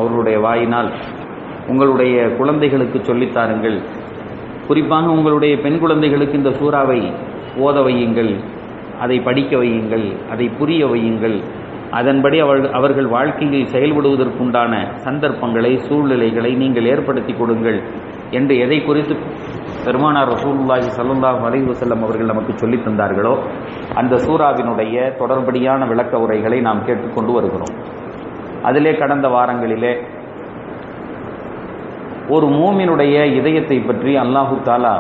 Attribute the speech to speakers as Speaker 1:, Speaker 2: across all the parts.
Speaker 1: அவர்களுடைய வாயினால் உங்களுடைய குழந்தைகளுக்கு சொல்லித்தாருங்கள் குறிப்பாக உங்களுடைய பெண் குழந்தைகளுக்கு இந்த சூறாவை ஓத வையுங்கள் அதை படிக்க வையுங்கள் அதை புரிய வையுங்கள் அதன்படி அவர்கள் அவர்கள் வாழ்க்கையில் செயல்படுவதற்குண்டான சந்தர்ப்பங்களை சூழ்நிலைகளை நீங்கள் ஏற்படுத்தி கொடுங்கள் என்று எதை குறித்து பெருமானார் ரசூலுல்லாஹி ஸல்லல்லாஹு அலைஹி வஸல்லம் அவர்கள் நமக்கு சொல்லித் தந்தார்களோ அந்த சூறாவினுடைய தொடர்படியான விளக்க உரைகளை நாம் கேட்டுக்கொண்டு வருகிறோம் அதிலே கடந்த வாரங்களிலே ஒரு மூமினுடைய இதயத்தை பற்றி அல்லாஹு தாலா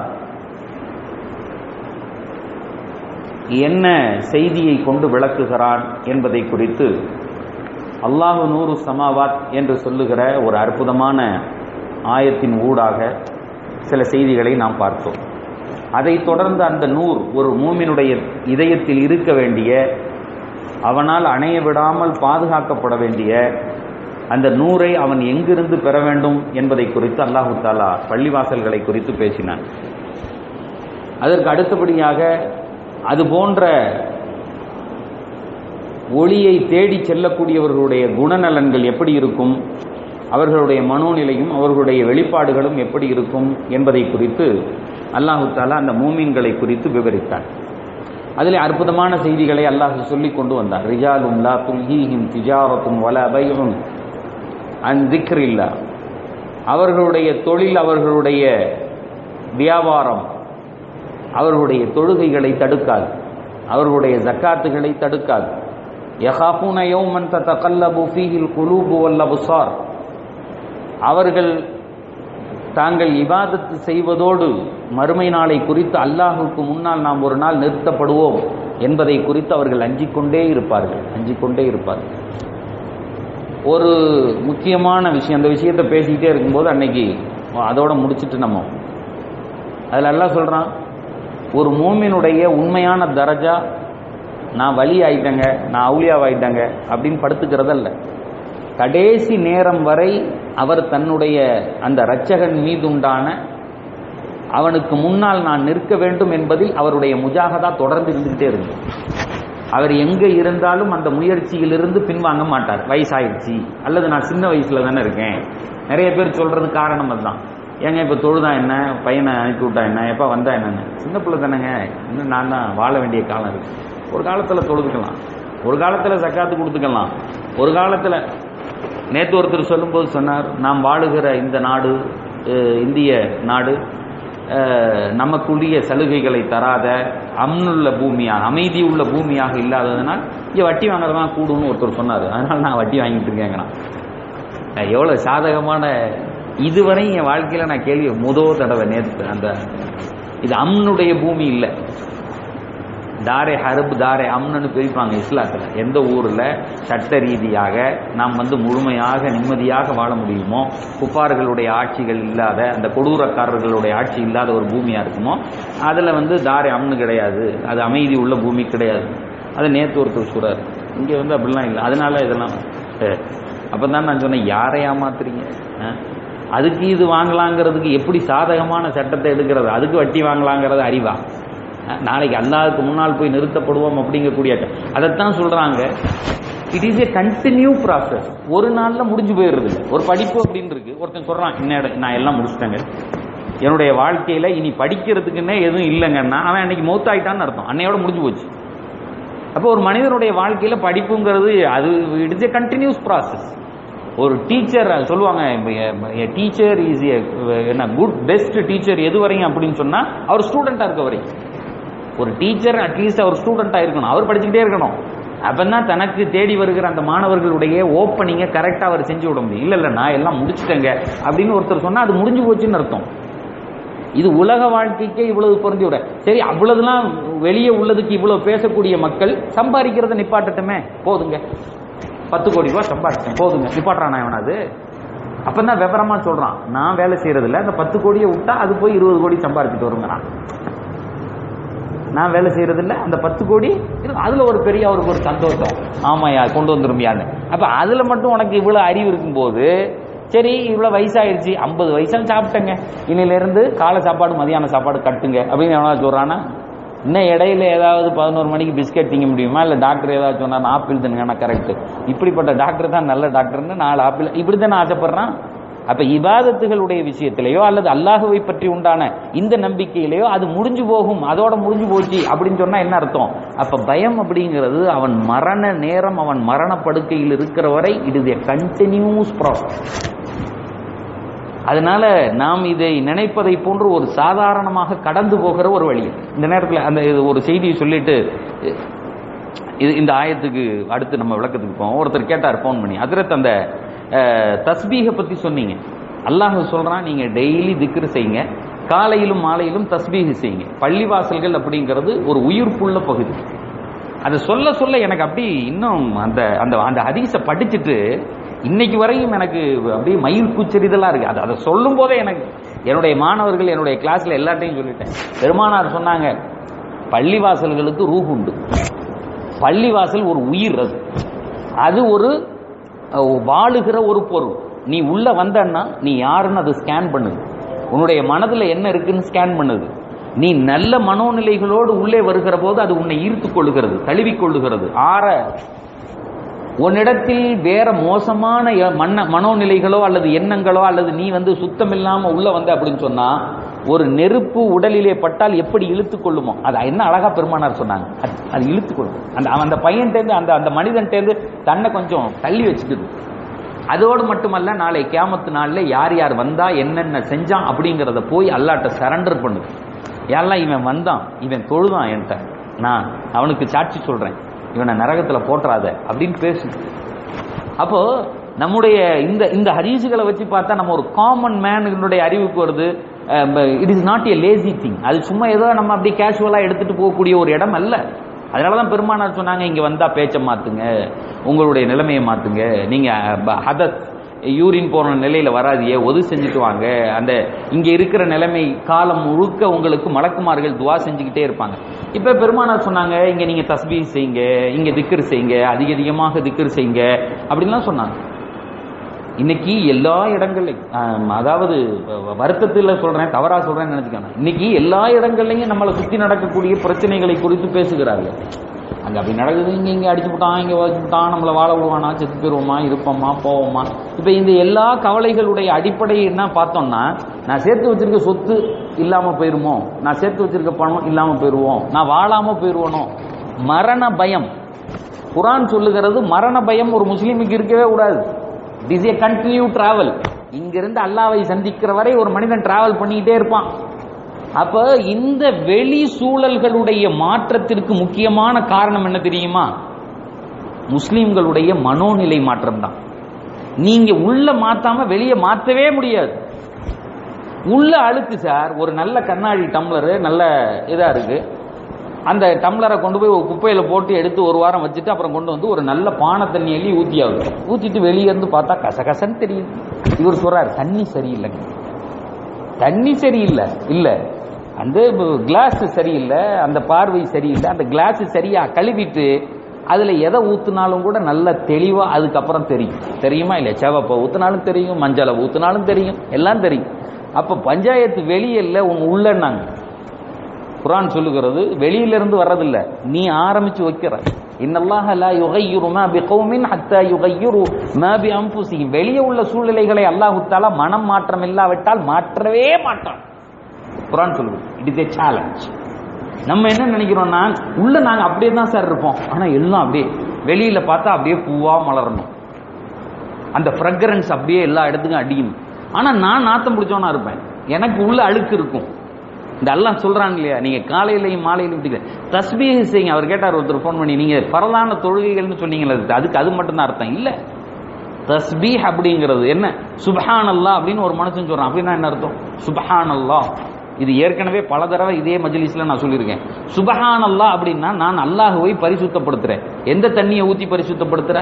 Speaker 1: என்ன செய்தியை கொண்டு விளக்குகிறான் என்பதை குறித்து அல்லாஹு நூறு சமாவாத் என்று சொல்லுகிற ஒரு அற்புதமான ஆயத்தின் ஊடாக சில செய்திகளை நாம் பார்த்தோம் அதைத் தொடர்ந்து அந்த நூர் ஒரு மூமினுடைய இதயத்தில் இருக்க வேண்டிய அவனால் அணைய விடாமல் பாதுகாக்கப்பட வேண்டிய அந்த நூரை அவன் எங்கிருந்து பெற வேண்டும் என்பதை குறித்து அல்லாஹு தாலா பள்ளிவாசல்களை குறித்து பேசினான் அதற்கு அடுத்தபடியாக அது போன்ற ஒளியை தேடி செல்லக்கூடியவர்களுடைய குணநலன்கள் எப்படி இருக்கும் அவர்களுடைய மனோநிலையும் அவர்களுடைய வெளிப்பாடுகளும் எப்படி இருக்கும் என்பதை குறித்து அல்லாஹு தாலா அந்த மூமின்களை குறித்து விவரித்தார் அதில் அற்புதமான செய்திகளை அல்லாஹ் சொல்லிக் கொண்டு வந்தார் ரிஜாலும் லா துல்ஹீஹிம் திஜாரத்தும் வல பையும் அன் திக்ரில்லா அவர்களுடைய தொழில் அவர்களுடைய வியாபாரம் அவர்களுடைய தொழுகைகளை தடுக்காது அவர்களுடைய ஜக்காத்துகளை தடுக்காது யஹாஃபூன யௌமன் தத்தகல்லபு ஃபீஹில் குலூபு வல் அபுசார் அவர்கள் தாங்கள் இபாதத்து செய்வதோடு மறுமை நாளை குறித்து அல்லாஹுக்கு முன்னால் நாம் ஒரு நாள் நிறுத்தப்படுவோம் என்பதை குறித்து அவர்கள் அஞ்சிக்கொண்டே இருப்பார்கள் அஞ்சிக்கொண்டே இருப்பார்கள் ஒரு முக்கியமான விஷயம் அந்த விஷயத்தை பேசிக்கிட்டே இருக்கும்போது அன்னைக்கு அதோட முடிச்சுட்டு நம்ம அதில் எல்லாம் சொல்கிறான் ஒரு மூமினுடைய உண்மையான தரஜா நான் வழி ஆயிட்டேங்க நான் அவுளியாவாயிட்டேங்க அப்படின்னு படுத்துக்கிறதல்ல கடைசி நேரம் வரை அவர் தன்னுடைய அந்த இரட்சகன் மீதுண்டான அவனுக்கு முன்னால் நான் நிற்க வேண்டும் என்பதில் அவருடைய முஜாகதா தொடர்ந்து இருந்துகிட்டே இருக்கு அவர் எங்க இருந்தாலும் அந்த முயற்சியிலிருந்து பின்வாங்க மாட்டார் வயசாயிடுச்சு அல்லது நான் சின்ன வயசுல தானே இருக்கேன் நிறைய பேர் சொல்றது காரணம் அதுதான் ஏங்க இப்போ தொழுதா என்ன பையனை அனுப்பி விட்டா என்ன எப்போ வந்தா என்னன்னு சின்ன பிள்ளை தானேங்க இன்னும் நான் தான் வாழ வேண்டிய காலம் இருக்கு ஒரு காலத்தில் தொழுதுக்கலாம் ஒரு காலத்தில் சக்காத்து கொடுத்துக்கலாம் ஒரு காலத்தில் நேற்று ஒருத்தர் சொல்லும்போது சொன்னார் நாம் வாழுகிற இந்த நாடு இந்திய நாடு நமக்குரிய சலுகைகளை தராத அம்னுள்ள பூமியாக அமைதி உள்ள பூமியாக இல்லாததுனால் இங்கே வட்டி வாங்குறதான் கூடும்னு ஒருத்தர் சொன்னார் அதனால் நான் வட்டி வாங்கிட்டு இருக்கேங்கண்ணா எவ்வளோ சாதகமான இதுவரை என் வாழ்க்கையில் நான் கேள்வி முதோ தடவை நேற்று அந்த இது அம்னுடைய பூமி இல்லை தாரே ஹரப் தாரே அம்னு பிரிப்பாங்க இஸ்லாத்தில் எந்த ஊரில் சட்ட ரீதியாக நாம் வந்து முழுமையாக நிம்மதியாக வாழ முடியுமோ குப்பார்களுடைய ஆட்சிகள் இல்லாத அந்த கொடூரக்காரர்களுடைய ஆட்சி இல்லாத ஒரு பூமியாக இருக்குமோ அதில் வந்து தாரே அம்னு கிடையாது அது அமைதி உள்ள பூமி கிடையாது அது நேற்று ஒருத்தர் சொல்கிறார் இங்கே வந்து அப்படிலாம் இல்லை அதனால இதெல்லாம் அப்போ தான் நான் சொன்னேன் யாரை ஏமாத்துறீங்க அதுக்கு இது வாங்கலாங்கிறதுக்கு எப்படி சாதகமான சட்டத்தை எடுக்கிறது அதுக்கு வட்டி வாங்கலாங்கிறது அறிவா நாளைக்கு அல்லாவுக்கு முன்னால் போய் நிறுத்தப்படுவோம் அப்படிங்கக்கூடிய அதைத்தான் சொல்றாங்க it is a continue process ஒரு நாளில் முடிஞ்சு போயிடுறது இல்லை ஒரு படிப்பு அப்படின்னு இருக்கு ஒருத்தன் சொல்றான் இன்னும் நான் எல்லாம் முடிச்சிட்டேங்க என்னுடைய வாழ்க்கையில இனி படிக்கிறதுக்குன்னே எதுவும் இல்லைங்கன்னா அவன் அன்னைக்கு மௌத்தாயிட்டான்னு அர்த்தம் அன்னையோட முடிஞ்சு போச்சு அப்போ ஒரு மனிதனுடைய வாழ்க்கையில படிப்புங்கிறது அது it is a continuous process ஒரு டீச்சர் சொல்லுவாங்க டீச்சர் இஸ் என்ன குட் பெஸ்ட் டீச்சர் எது வரையும் அப்படின்னு சொன்னா அவர் ஸ்டூடெண்டா இருக்க வரையும் ஒரு டீச்சர் அட்லீஸ்ட் அவர் ஸ்டூடெண்டாக இருக்கணும் அவர் படிச்சுக்கிட்டே இருக்கணும் அப்பதான் தனக்கு தேடி வருகிற அந்த மாணவர்களுடைய ஓப்பனிங்கை கரெக்டாக அவர் செஞ்சு விட முடியும் இல்லை இல்லை நான் எல்லாம் முடிச்சுட்டேங்க அப்படின்னு ஒருத்தர் சொன்னால் அது முடிஞ்சு போச்சுன்னு அர்த்தம் இது உலக வாழ்க்கைக்கே இவ்வளவு பொருந்தி விட சரி அவ்வளவுலாம் வெளியே உள்ளதுக்கு இவ்வளவு பேசக்கூடிய மக்கள் சம்பாதிக்கிறத நிப்பாட்டட்டுமே போதுங்க பத்து கோடி ரூபாய் சம்பாதிச்சேன் போதுங்க நிப்பாட்டுறான் இவனாது அப்பதான் விவரமா சொல்றான் நான் வேலை செய்யறது இல்லை அந்த பத்து கோடியை விட்டா அது போய் இருபது கோடி சம்பாதிச்சுட்டு வருங்கிறான் நான் வேலை செய்யறது இல்லை அந்த பத்து கோடி அதுல ஒரு பெரிய அவருக்கு ஒரு சந்தோஷம் ஆமாயா கொண்டு வந்துருமியான்னு அப்ப அதுல மட்டும் உனக்கு இவ்வளவு அறிவு இருக்கும்போது சரி இவ்வளவு வயசாயிருச்சு ஐம்பது வயசாக சாப்பிட்டேங்க இன்னில இருந்து காலை சாப்பாடு மதியான சாப்பாடு கட்டுங்க அப்படின்னு எவனா சொல்றானா இன்னும் இடையில ஏதாவது பதினோரு மணிக்கு பிஸ்கட் திங்க முடியுமா இல்லை டாக்டர் ஏதாவது சொன்னா ஆப்பிள் தின்னுங்கன்னா கரெக்ட் இப்படிப்பட்ட டாக்டர் தான் நல்ல டாக்டர்னு நாலு ஆப்பிள் இப்படி தானே ஆசைப்படுறான் அப்ப இபாதத்துகளுடைய விஷயத்திலேயோ அல்லது அல்லாஹுவை பற்றி உண்டான இந்த நம்பிக்கையிலேயோ அது முடிஞ்சு போகும் அதோட முடிஞ்சு போச்சு அப்படின்னு சொன்னா என்ன அர்த்தம் அப்ப பயம் அப்படிங்கிறது அவன் மரண நேரம் அவன் மரண படுக்கையில் இருக்கிற வரை it is a continuous process அதனால நாம் இதை நினைப்பதை போன்று ஒரு சாதாரணமாக கடந்து போகிற ஒரு வழி இந்த நேரத்தில் அந்த இது ஒரு செய்தியை சொல்லிட்டு இது இந்த ஆயத்துக்கு அடுத்து நம்ம விளக்கத்துக்கு போவோம் ஒருத்தர் கேட்டார் ஃபோன் பண்ணி அதிரத் அந்த அஹ், தஸ்பீகை பத்தி சொன்னீங்க அல்லாஹ் சொல்றான் நீங்க டெய்லி திக்ரு செய்யுங்க காலையிலும் மாலையிலும் தஸ்பீக செய்யுங்க பள்ளிவாசல்கள் அப்படிங்கிறது ஒரு உயிர்ப்புள்ள பகுதி அதை சொல்ல சொல்ல எனக்கு அப்படி இன்னும் அந்த அந்த அந்த ஹதீஸை படிச்சுட்டு இன்னைக்கு வரையும் எனக்கு அப்படியே மயில் கூச்சரிதலா இருக்கு அது அதை சொல்லும் போதே எனக்கு என்னுடைய மாணவர்கள் என்னுடைய கிளாஸ்ல எல்லாத்தையும் சொல்லிட்டேன் பெருமானார் சொன்னாங்க பள்ளிவாசல்களுக்கு ரூஹ் உண்டு பள்ளிவாசல் ஒரு உயிர் அது அது ஒரு அஹ், வாழுகிற ஒரு பொருள் நீ உள்ள வந்தன்னா நீ யாருன்னு அதை ஸ்கேன் பண்ணுது உன்னுடைய மனதுல என்ன இருக்குன்னு ஸ்கேன் பண்ணுது நீ நல்ல மனோநிலைகளோடு உள்ளே வருகிற போது அது உன்னை ஈர்த்துக் கொள்ளுகிறது தழுவிக் கொள்ளுகிறது ஆற உன்னிடத்தில் வேற மோசமான எ- மன்ன மனோநிலைகளோ அல்லது எண்ணங்களோ அல்லது நீ வந்து சுத்தம் இல்லாம உள்ள வந்த அப்படின்னு சொன்னா ஒரு நெருப்பு உடலிலே பட்டால் எப்படி இழுத்துக் கொள்ளுமோ அது என்ன அழகா பெருமானார் சொன்னாங்க அது அது இழுத்துக் கொள்ளும் அந்த அவன் அந்த பையன்டேந்து அந்த அந்த மனிதன்டேந்து தன்னை கொஞ்சம் தள்ளி வச்சுக்குது அதோடு மட்டுமல்ல நாளை கியாமத்து நாள்ல யார் யார் வந்தா என்னென்ன செஞ்சான் அப்படிங்கறத போய் அல்லாட்ட சரண்டர் பண்ணுது எல்லாம் இவன் வந்தான் இவன் தொழுதான் என்கிட்ட நான் அவனுக்கு சாட்சி சொல்றேன் இவனை நரகத்துல போட்டுறாத அப்படின்னு பேசு அப்போ நம்முடைய இந்த இந்த ஹதீஸுகளை வச்சு பார்த்தா நம்ம ஒரு காமன் மேனுடைய அறிவுக்கு வருது it is not a lazy thing அது சும்மா ஏதோ நம்ம அப்படி கேஷுவலா எடுத்துட்டு போகக்கூடிய ஒரு இடம் அல்ல அதனாலதான் பெருமானார் சொன்னாங்க இங்க வந்தா பேச்சை மாத்துங்க உங்களுடைய நிலைமையை மாத்துங்க நீங்க ப- ஹதத் யூரின் போன நிலையில வராதியே ஒது செஞ்சுட்டு வாங்க அந்த இங்க இருக்கிற நிலைமை காலம் முழுக்க உங்களுக்கு மலக்குமார்கள் துவா செஞ்சுக்கிட்டே இருப்பாங்க இப்ப பெருமானார் சொன்னாங்க இங்க நீங்க தஸ்பீ செய்யுங்க இங்க திக்ர் செய்யுங்க அதிக அதிகமாக திக்ர் செய்யுங்க அப்படின்லாம் சொன்னாங்க இன்னைக்கு எல்லா இடங்கள்லையும் ஆம், அதாவது வ- வருத்தத்தில் சொல்றேன் தவறா சொல்றேன்னு நினைச்சுக்கோங்க இன்னைக்கு எல்லா இடங்கள்லையும் நம்மளை சுத்தி நடக்கக்கூடிய பிரச்சனைகளை குறித்து பேசுகிறார்கள் அங்க அப்படி நடக்குது இங்க இங்க அடிச்சு விட்டான் இங்க வச்சு விட்டான் நம்மளை வாழ விடுவானா செத்து போயிருவோமா இருப்போமா போவோமா இப்ப இந்த எல்லா கவலைகளுடைய அடிப்படை என்ன பார்த்தோம்னா நான் சேர்த்து வச்சிருக்க சொத்து இல்லாம போயிருமோ நான் சேர்த்து வச்சிருக்க பணம் இல்லாம போயிருவோம் நான் வாழாம போயிருவனோ மரண பயம் குரான் சொல்லுகிறது மரண பயம் ஒரு முஸ்லீமுக்கு இருக்கவே கூடாது it is a continue travel இங்கிருந்து அல்லாவை சந்திக்கிற வரை ஒரு மனிதன் டிராவல் பண்ணிக்கிட்டே இருப்பான் அப்ப இந்த வெளி சூழல்களுடைய மாற்றத்திற்கு முக்கியமான காரணம் என்ன தெரியுமா முஸ்லிம்களுடைய மனோநிலை மாற்றம் தான் நீங்க உள்ள மாத்தாம வெளியே மாத்தவே முடியாது உள்ள அழுக்கு சார் ஒரு நல்ல கண்ணாடி டம்ளரு நல்ல இதா இருக்கு அந்த டம்ளரை கொண்டு போய் ஒரு குப்பையில போட்டு எடுத்து ஒரு வாரம் வச்சுட்டு அப்புறம் கொண்டு வந்து ஒரு நல்ல பானை தண்ணி அள்ளி ஊத்தியாவது ஊத்திட்டு வெளியே இருந்து பார்த்தா கசகசன்னு தெரியுது இவர் சொல்றாரு தண்ணி சரியில்லைங்க தண்ணி சரியில்லை இல்ல அந்த கிளாஸ் சரியில்லை அந்த பார்வை சரியில்லை அந்த கிளாஸ் சரியா கழுவிட்டு அதுல எதை ஊத்துனாலும் கூட நல்ல தெளிவா அதுக்கப்புறம் தெரியும் தெரியுமா இல்ல செவப்பை ஊத்துனாலும் தெரியும் மஞ்சளை ஊத்துனாலும் தெரியும் எல்லாம் தெரியும் அப்ப பஞ்சாயத்து வெளியில உன் உள்ளன்னாங்க குரான் சொல்லுகிறது வெளியில இருந்து வர்றதில்ல நீ ஆரம்பிச்சு வைக்கிற இன்னல்லாஹ லா யுகையிரு மா பிகௌமின் ஹத்தா யுகையிரு மா பி அன்ஃபுசிஹிம் வெளியே உள்ள சூழ்நிலைகளை அல்லாஹ் தஆலா மனம் மாற்றம் இல்லாவிட்டால் மாற்றவே மாட்டான் குரான் சொல்லுது இட் இஸ் ஏ சேலஞ்ச் நம்ம என்ன நினைக்கிறோம்னா உள்ள நாங்க அப்படியே தான் சார் இருப்போம் ஆனா எல்லாம் அப்படியே வெளியில பார்த்தா அப்படியே பூவா மலரணும் அந்த ஃப்ரக்ரன்ஸ் அப்படியே எல்லா இடத்துக்கும் அடிக்கணும் ஆனா நான் நாத்தம் பிடிச்சவனா இருப்பேன் எனக்கு உள்ள அழுக்கு இருக்கும் இந்த அல்லாஹ் சொல்றான் இல்லையா நீங்க காலையிலையும் மாலையிலும் இப்படி தஸ்பீஹ் செய்யுங்க அவர் கேட்டார் ஒருத்தர் ஃபோன் பண்ணி நீங்க பரலான தொழுகைகள்னு சொன்னீங்களே அது- அதுக்கு அது மட்டும் தான் அர்த்தம் இல்ல தஸ்பீஹ் அப்படிங்கிறது என்ன சுபஹான் அல்லாஹ் அப்படின்னு ஒரு மனுஷன் சொல்றான் அப்படின்னா என்ன அர்த்தம் சுபஹான் அல்லாஹ் இது ஏற்கனவே பல தடவை இதே மஜ்லிஸ்ல நான் சொல்லியிருக்கேன் சுபஹான் அல்லாஹ் அப்படின்னா நான் அல்லாஹுவை பரிசுத்தப்படுத்துறேன் எந்த தண்ணியை ஊத்தி பரிசுத்தப்படுத்துற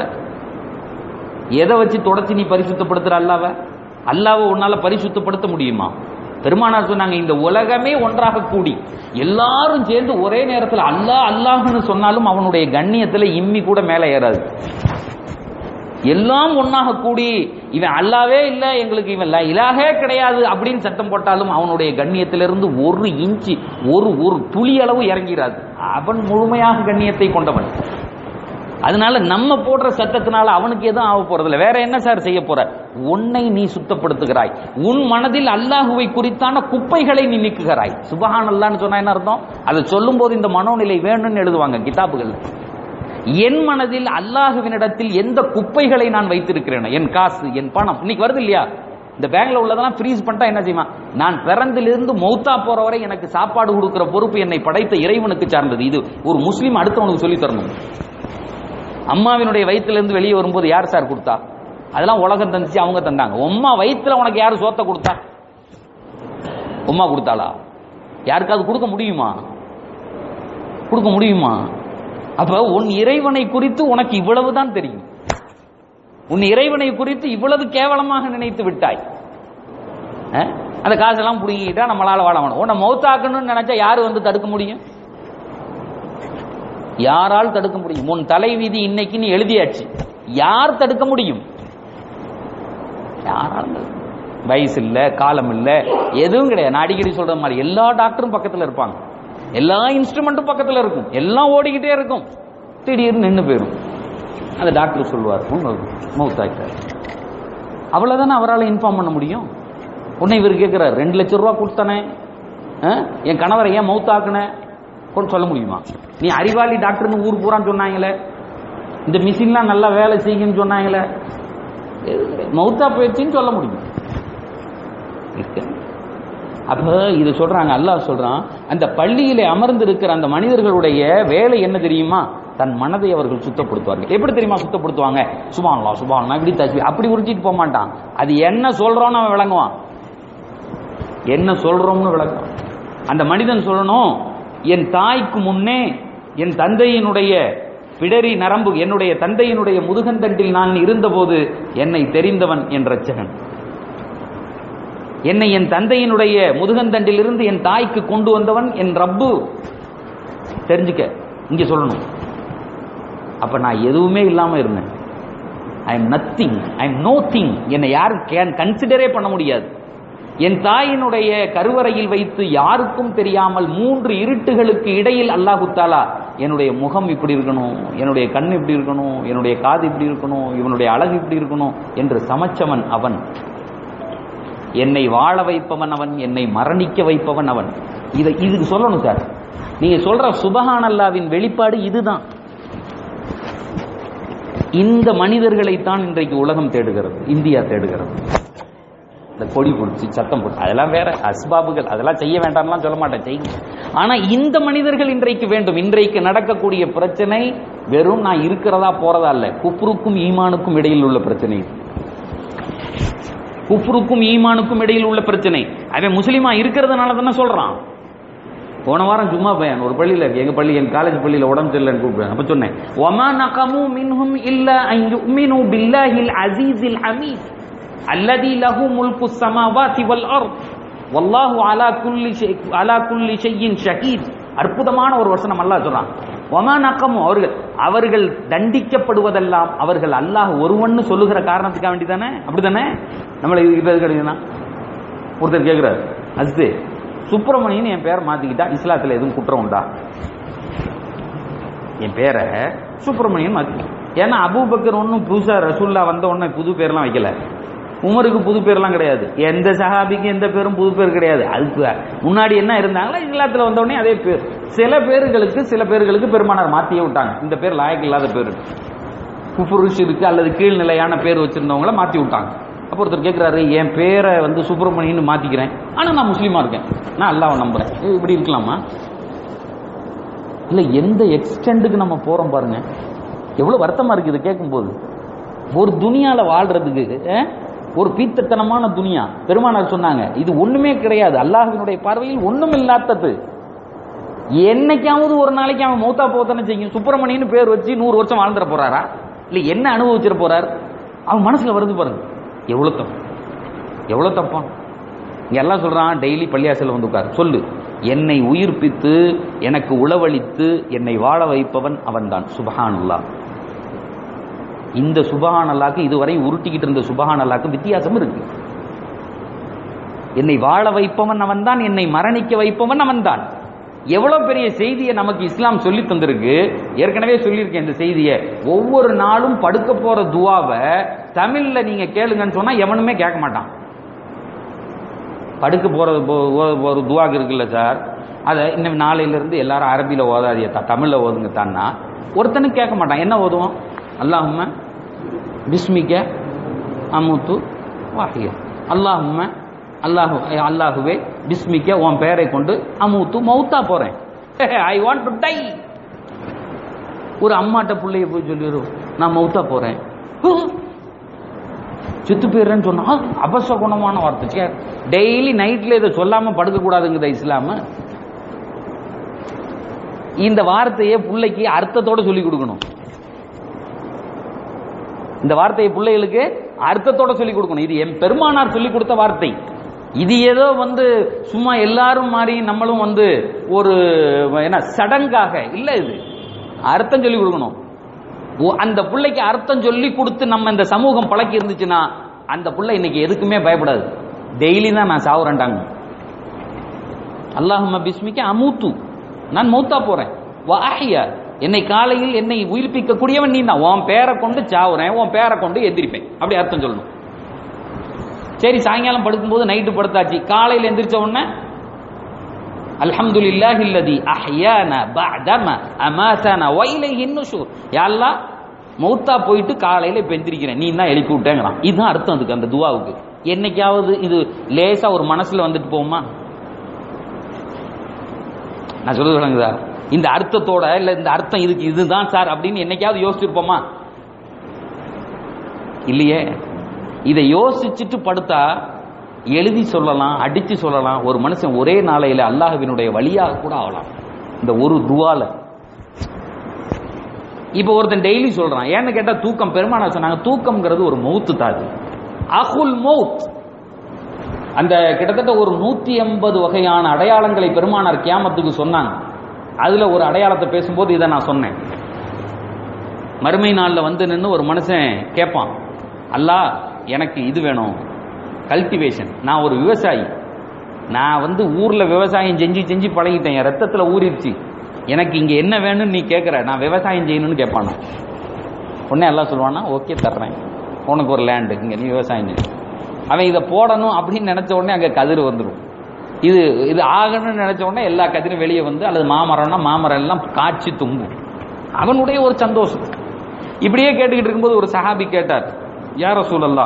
Speaker 1: எதை வச்சு தொடச்சி நீ பரிசுத்தப்படுத்துற அல்லாவ அல்லாவை உன்னால பரிசுத்தப்படுத்த முடியுமா பெருமானார் சொன்னாங்க இந்த உலகமே ஒன்றாக கூடி எல்லாரும் சேர்ந்து ஒரே நேரத்தில் அல்லாஹ் அல்லாஹ்னு சொன்னாலும் அவனுடைய கண்ணியத்துல இம்மி கூட மேலே ஏறாது எல்லாம் ஒன்னாக கூடி இவன் அல்லாவே இல்ல எங்களுக்கு இவன் ல- இலாகே கிடையாது அப்படின்னு சத்தம் போட்டாலும் அவனுடைய கண்ணியத்திலிருந்து ஒரு இன்ச்சு ஒரு ஒரு துளி அளவு இறங்கிறாது அவன் முழுமையாக கண்ணியத்தை கொண்டவன் அதனால நம்ம போடுற சத்தத்தினால அவனுக்கு எதுவும் ஆக போறதில்ல வேற என்ன சார் செய்ய போற உன்னை நீ சுத்தப்படுத்துகிறாய் உன் மனதில் அல்லாஹுவை குறித்தான குப்பைகளை நீ நீக்குகிறாய் சுபஹான் அல்லான்னு சொன்னா என்ன அர்த்தம் அதை சொல்லும் போது இந்த மனோநிலை வேணும்னு எழுதுவாங்க கிதாபுகள் என் மனதில் அல்லாஹுவினிடத்தில் எந்த குப்பைகளை நான் வைத்திருக்கிறேன் என் காசு என் பணம் இன்னைக்கு வருது இல்லையா இந்த பேங்க்ல உள்ளதெல்லாம் ஃப்ரீஸ் பண்ணிட்டா என்ன செய்யுமா நான் பிறந்திலிருந்து மௌத்தா போற வரை எனக்கு சாப்பாடு கொடுக்கிற பொறுப்பு என்னை படைத்த இறைவனுக்கு சார்ந்தது இது ஒரு முஸ்லீம் அடுத்தவனுக்கு சொல்லி தரணும் அம்மாவினுடைய வயிற்றிலிருந்து வெளியே வரும்போது யார் சார் கொடுத்தா அதெல்லாம் உலகம் தந்துச்சு அவங்க தந்தாங்க உம்மா வயித்துல உனக்கு யார் சோத்தை கொடுத்தா உம்மா கொடுத்தாளா யாருக்காவது கொடுக்க முடியுமா கொடுக்க முடியுமா அப்ப உன் இறைவனை குறித்து உனக்கு இவ்வளவுதான் தெரியும் உன் இறைவனை குறித்து இவ்வளவு கேவலமாக நினைத்து விட்டாய் அஹ்? அந்த காசெல்லாம் புடுங்கிட்டா நம்மளால வாழ வேணும் உன்னை மௌத்தாக்கணும்னு நினைச்சா யாரு வந்து தடுக்க முடியும் யாரால் தடுக்க முடியும் உன் தலைவிதி இன்னைக்கு நீ எழுதியாச்சு யார் தடுக்க முடியும் யாரால் தடுக்க முடியும்? வயசு இல்ல காலம் இல்ல எதுவும் கிடையாது நான் அடிக்கடி சொல்ற மாதிரி எல்லா டாக்டரும் பக்கத்துல இருப்பாங்க எல்லா இன்ஸ்ட்ருமெண்ட்டும் பக்கத்துல இருக்கும் எல்லாம் ஓடிக்கிட்டே இருக்கும் திடீர்னு நின்னு போயிடும் அந்த டாக்டர் சொல்லுவார் மவுத்தாக்கிட்டார் அவ்வளவுதானே அவரால் இன்ஃபார்ம் பண்ண முடியும் உன்னை இவர் கேட்கிறார் ரெண்டு லட்சம் ரூபா கொடுத்தானே ஆ? என் கணவரை ஏன் மவுத்தாக்குன கொண்டு சொல்ல முடியுமா நீ அறிவாளி டாக்டர்னு ஊர் பூரான்னு சொன்னாங்களே இந்த மிஷின்லாம் நல்லா வேலை செய்யுன்னு சொன்னாங்களே மவுத்தா போயிடுச்சுன்னு சொல்ல முடியும் இருக்கு. அப்ப இது சொல்றாங்க அல்லாஹ் சொல்றான் அந்த பள்ளியிலே அமர்ந்து இருக்கிற அந்த மனிதர்களுடைய வேலை என்ன தெரியுமா தன் மனதை அவர்கள் சுத்தப்படுத்துவார்கள் எப்படி தெரியுமா சுத்தப்படுத்துவாங்க சுபான்லா சுபான்லா இப்படி தஸ்பி அப்படி உரிச்சிட்டு போக மாட்டான் அது என்ன சொல்றோம்னு அவன் விளங்குவான் என்ன சொல்றோம்னு விளக்கம் அந்த மனிதன் சொல்லணும் என் தாய்க்கு முன்னே என் தந்தையினுடைய பிடரி நரம்பு என்னுடைய தந்தையினுடைய முதுகந்தண்டில் நான் இருந்தபோது என்னை தெரிந்தவன் என் ரட்சகன் என்னை என் தந்தையினுடைய முதுகந்தண்டிலிருந்து என் தாய்க்கு கொண்டு வந்தவன் என் ரப்பு தெரிஞ்சுக்க இங்க சொல்லணும் அப்ப நான் எதுவுமே இல்லாம இருந்தேன் I am nothing I am no thing என்னை யாரும் கேன் கன்சிடரே பண்ண முடியாது என் தாயினுடைய கருவறையில் வைத்து யாருக்கும் தெரியாமல் மூன்று இருட்டுகளுக்கு இடையில் அல்லாஹு தாலா என்னுடைய முகம் இப்படி இருக்கணும் என்னுடைய கண் இப்படி இருக்கணும் என்னுடைய காது இப்படி இருக்கணும் இவனுடைய அழகு இப்படி இருக்கணும் என்று சமைச்சவன் அவன் என்னை வாழ வைப்பவன் அவன் என்னை மரணிக்க வைப்பவன் அவன் இதை இதுக்கு சொல்லணும் சார் நீங்க சொல்ற சுபஹான் அல்லாவின் வெளிப்பாடு இதுதான் இந்த மனிதர்களைத்தான் இன்றைக்கு உலகம் தேடுகிறது இந்தியா தேடுகிறது இந்த கொடி பிடிச்சி சத்தம் போட்டு அதெல்லாம் வேற அஸ்பாபுகள் அதெல்லாம் செய்ய வேண்டாம்லாம் சொல்ல மாட்டேன் செய்யுங்க ஆனா இந்த மனிதர்கள் இன்றைக்கு வேண்டும் இன்றைக்கு நடக்கக்கூடிய பிரச்சனை வெறும் நான் இருக்கிறதா போறதா இல்ல குப்ருக்கும் ஈமானுக்கும் இடையில் உள்ள பிரச்சனை இது. குப்ருக்கும் ஈமானுக்கும் இடையில் உள்ள பிரச்சனை அவன் முஸ்லீமா இருக்கிறதுனால தானே சொல்றான் போன வாரம் சும்மா பையன் ஒரு பள்ளியில இருக்கு எங்க பள்ளி என் காலேஜ் பள்ளியில உடம்பு சரியில்லைன்னு கூப்பிடுறேன் அப்ப சொன்னேன் ஒமா நகமு மின்ஹும் இல்ல அன் யுமினு பில்லாஹில் அசீஸில் ஹமீத் அல்லதி லஹு முல்கு ஸமாவாதி வல் அர்த் வல்லாஹு அலா குல்லி ஷை அலா குல்லி ஷையின் ஷஹீத் அற்புதமான ஒரு வசனம் அல்லாஹ் சொல்றான் ஒமா நக்கமு அவர்கள் அவர்கள் தண்டிக்கப்படுவதெல்லாம் அவர்கள் அல்லாஹ் ஒருவன்னு சொல்லுகிற காரணத்துக்காக வேண்டிதானே அப்படிதானே நம்மளை இப்ப எது கிடைக்குதுன்னா ஒருத்தர் கேட்கிறார் அஸ்து சுப்பிரமணியன் என் பேரை மாத்திக்கிட்டா இஸ்லாத்துல எதுவும் குற்றம் உண்டா என் பேரை சுப்பிரமணியன் மாத்தி ஏன்னா அபூபக்கர் ஒன்றும் புதுசா ரசூல்லா வந்த உடனே புது பேர்லாம் வைக்கல உமருக்கு புது பேர்லாம் கிடையாது எந்த சஹாபிக்கு எந்த பேரும் புது பேர் கிடையாது அதுக்கு முன்னாடி என்ன இருந்தாங்களோ இஸ்லாத்துல வந்த உடனே அதே பேர் சில பேர்களுக்கு சில பேர்களுக்கு பெருமானார் மாத்தியே விட்டாங்க இந்த பேர் லாயக்கு இல்லாத பேர் குஃபுருஷ் இருக்கு அல்லது கீழ்நிலையான பேர் வச்சிருந்தவங்கள மாத்தி விட்டாங்க அப்போ ஒருத்தர் கேட்கிறாரு என் பேரை வந்து சுப்பிரமணியன்னு மாத்திக்கிறேன் ஆனா நான் முஸ்லீமா இருக்கேன் நான் அல்லாவை நம்புறேன் ஏய், இப்படி இருக்கலாமா இல்ல எந்த எக்ஸ்டெண்டுக்கு நம்ம போறோம் பாருங்க எவ்வளவு வருத்தமா இருக்கு இது கேட்கும்போது ஒரு துனியால வாழ்றதுக்கு அஹ், ஒரு பீத்தத்தனமான துனியா பெருமானார் சொன்னாங்க இது ஒண்ணுமே கிடையாது அல்லாஹ்வினுடைய பார்வையில் ஒண்ணும் இல்லாதது என்னைக்காவது ஒரு நாளைக்கு அவன் மௌத்தா போத்தானே செய்யும் சுப்பிரமணியன்னு பேர் வச்சு நூறு வருஷம் வாழ்ந்துட போறாரா இல்ல என்ன அனுபவிச்சிட போறார் அவன் மனசுல வருது பாருங்க எவ்வளவு தப்பு எவ்வளவு தப்பா இங்க எல்லாம் சொல்றான் டெய்லி பள்ளியாசல வந்து உட்கார் சொல்லு என்னை உயிர்ப்பித்து எனக்கு உளவளித்து என்னை வாழ வைப்பவன் அவன்தான் சுபஹானுல்லா இந்த சுபஹான் அல்லாக்கு இதுவரை உருட்டிக்கிட்டு இருந்த சுபஹான் அல்லாக்கு வித்தியாசம் இருக்கு என்னை வாழ வைப்பவன் அவன்தான் என்னை மரணிக்க வைப்பவன் அவன்தான் எவ்வளவு பெரிய செய்தியை நமக்கு இஸ்லாம் சொல்லி தந்திருக்கு ஏற்கனவே சொல்லியிருக்கேன் இந்த செய்தியை ஒவ்வொரு நாளும் படுக்க போற துவாவை தமிழ்ல நீங்க கேளுங்கன்னு சொன்னா எவனுமே கேட்க மாட்டான் படுக்க போறது போ- ஓ- ஒரு துவாக்கு இருக்குல்ல சார் அதை இன்னும் நாளையில இருந்து எல்லாரும் அரபியில ஓதாதிய தமிழ்ல ஓதுங்க தான்னா ஒருத்தனுக்கு கேட்க மாட்டான் என்ன ஓதுவோம் அல்லாஹும்ம பிஸ்மிக்க அமுத்து வாஹிய அல்லாஹும்ம அல்லாஹு அல்லாஹுவே பிஸ்மிக்க உன் பெயரை கொண்டு அமுத்து மௌத்தா போறேன் ஐ வாண்ட் டு டை ஒரு அம்மாட்ட பிள்ளைய போய் சொல்லிடும் நான் மௌத்தா போறேன் செத்து போயிடுறேன்னு சொன்னா ஆ, அபசகுணமான வார்த்தை டெய்லி நைட்ல இதை சொல்லாம படுக்க கூடாதுங்குத இஸ்லாம இந்த வார்த்தையை பிள்ளைக்கு அர்த்தத்தோட சொல்லி கொடுக்கணும் இந்த வார்த்தையை பிள்ளைகளுக்கு அர்த்தத்தோட சொல்லி கொடுக்கணும் இது என் பெருமானார் சொல்லி கொடுத்த வார்த்தை இது ஏதோ வந்து சும்மா எல்லாரும் மாதிரி நம்மளும் வந்து ஒரு என்ன சடங்காக இல்ல இது அர்த்தம் சொல்லி கொடுக்கணும் ஓ, அந்த பிள்ளைக்கு அர்த்தம் சொல்லி கொடுத்து நம்ம இந்த சமூகம் பழக்கி இருந்துச்சுன்னா அந்த பிள்ளை இன்னைக்கு எதுக்குமே பயப்படாது டெய்லி தான் நான் சாவுறேன்டாங்க அல்லாஹும்ம பிஸ்மிக்க அமூத்து நான் மௌத்தா போறேன் வாஹியா என்னை காலையில் என்னை உயிர்ப்பிக்க கூடியவன் நீ தான் உன் பேரை கொண்டு சாவுறேன் உன் பேரை கொண்டு எந்திரிப்பேன் அப்படி அர்த்தம் சொல்லணும் சரி சாயங்காலம் படுக்கும்போது நைட்டு படுத்தாச்சு காலையில் எந்திரிச்ச உடனே அல்ஹம்துலில்லாஹி அல்லதி அஹ்யானா பஅதம அமாதனா வ இலைஹி நுஷூர் யா அல்லாஹ் மௌத்தா போயிட்டு காலையில இப்ப எந்திரிக்கிறேன் நீ தான் எழுப்பி விட்டேங்கிறான் இதுதான் அர்த்தம் அதுக்கு அந்த துவாவுக்கு என்னைக்காவது இது லேசா ஒரு மனசுல வந்துட்டு போகுமா நான் சொல்றது விளங்குதா இந்த அர்த்தத்தோட இல்ல இந்த அர்த்தம் இதுக்கு இதுதான் சார் அப்படின்னு என்னைக்காவது யோசிச்சிருப்போமா இல்லையே இதை யோசிச்சுட்டு படுத்தா எழுதி சொல்லலாம் அடிச்சு சொல்லலாம் ஒரு மனுஷன் ஒரே நாளையில அல்லாஹ்வினுடைய வழியாக கூட ஆகலாம் இந்த ஒரு துவால இப்போ ஒருத்தன் டெய்லி சொல்றான் ஏன்னு கேட்டா தூக்கம் பெருமானா சொன்னாங்க தூக்கம்ங்கிறது ஒரு மௌத்து தாது அகுல் மௌத் அந்த கிட்டத்தட்ட ஒரு நூத்தி எண்பது வகையான அடையாளங்களை பெருமானார் கியாமத்துக்கு சொன்னாங்க அதுல ஒரு அடையாளத்தை பேசும்போது இதை நான் சொன்னேன் மறுமை நாள்ல வந்து நின்று ஒரு மனுஷன் கேட்பான் அல்லாஹ் எனக்கு இது வேணும் கல்டிவேஷன் நான் ஒரு விவசாயி நான் வந்து ஊர்ல விவசாயம் செஞ்சு செஞ்சு பழகிட்டேன் என் ரத்தத்துல ஊறிடுச்சு எனக்கு இங்க என்ன வேணும்னு நீ கேட்குற நான் விவசாயம் செய்யணும்னு கேட்பானா உடனே எல்லாம் சொல்லுவானா ஓகே தர்றேன் உனக்கு ஒரு லேண்டு இங்க நீ விவசாயம் செய் அவன் இதை போடணும் அப்படின்னு நினைச்ச உடனே அங்க கதிர் வந்துடும் இது இது ஆகணும்னு நினைச்ச உடனே எல்லா கதிரும் வெளியே வந்து அல்லது மாமரம்னா மாமரம் எல்லாம் காய்ச்சி தும்பும் அவனுடைய ஒரு சந்தோஷம் இப்படியே கேட்டுக்கிட்டு இருக்கும்போது ஒரு சஹாபி கேட்டார் யார சூழல்லா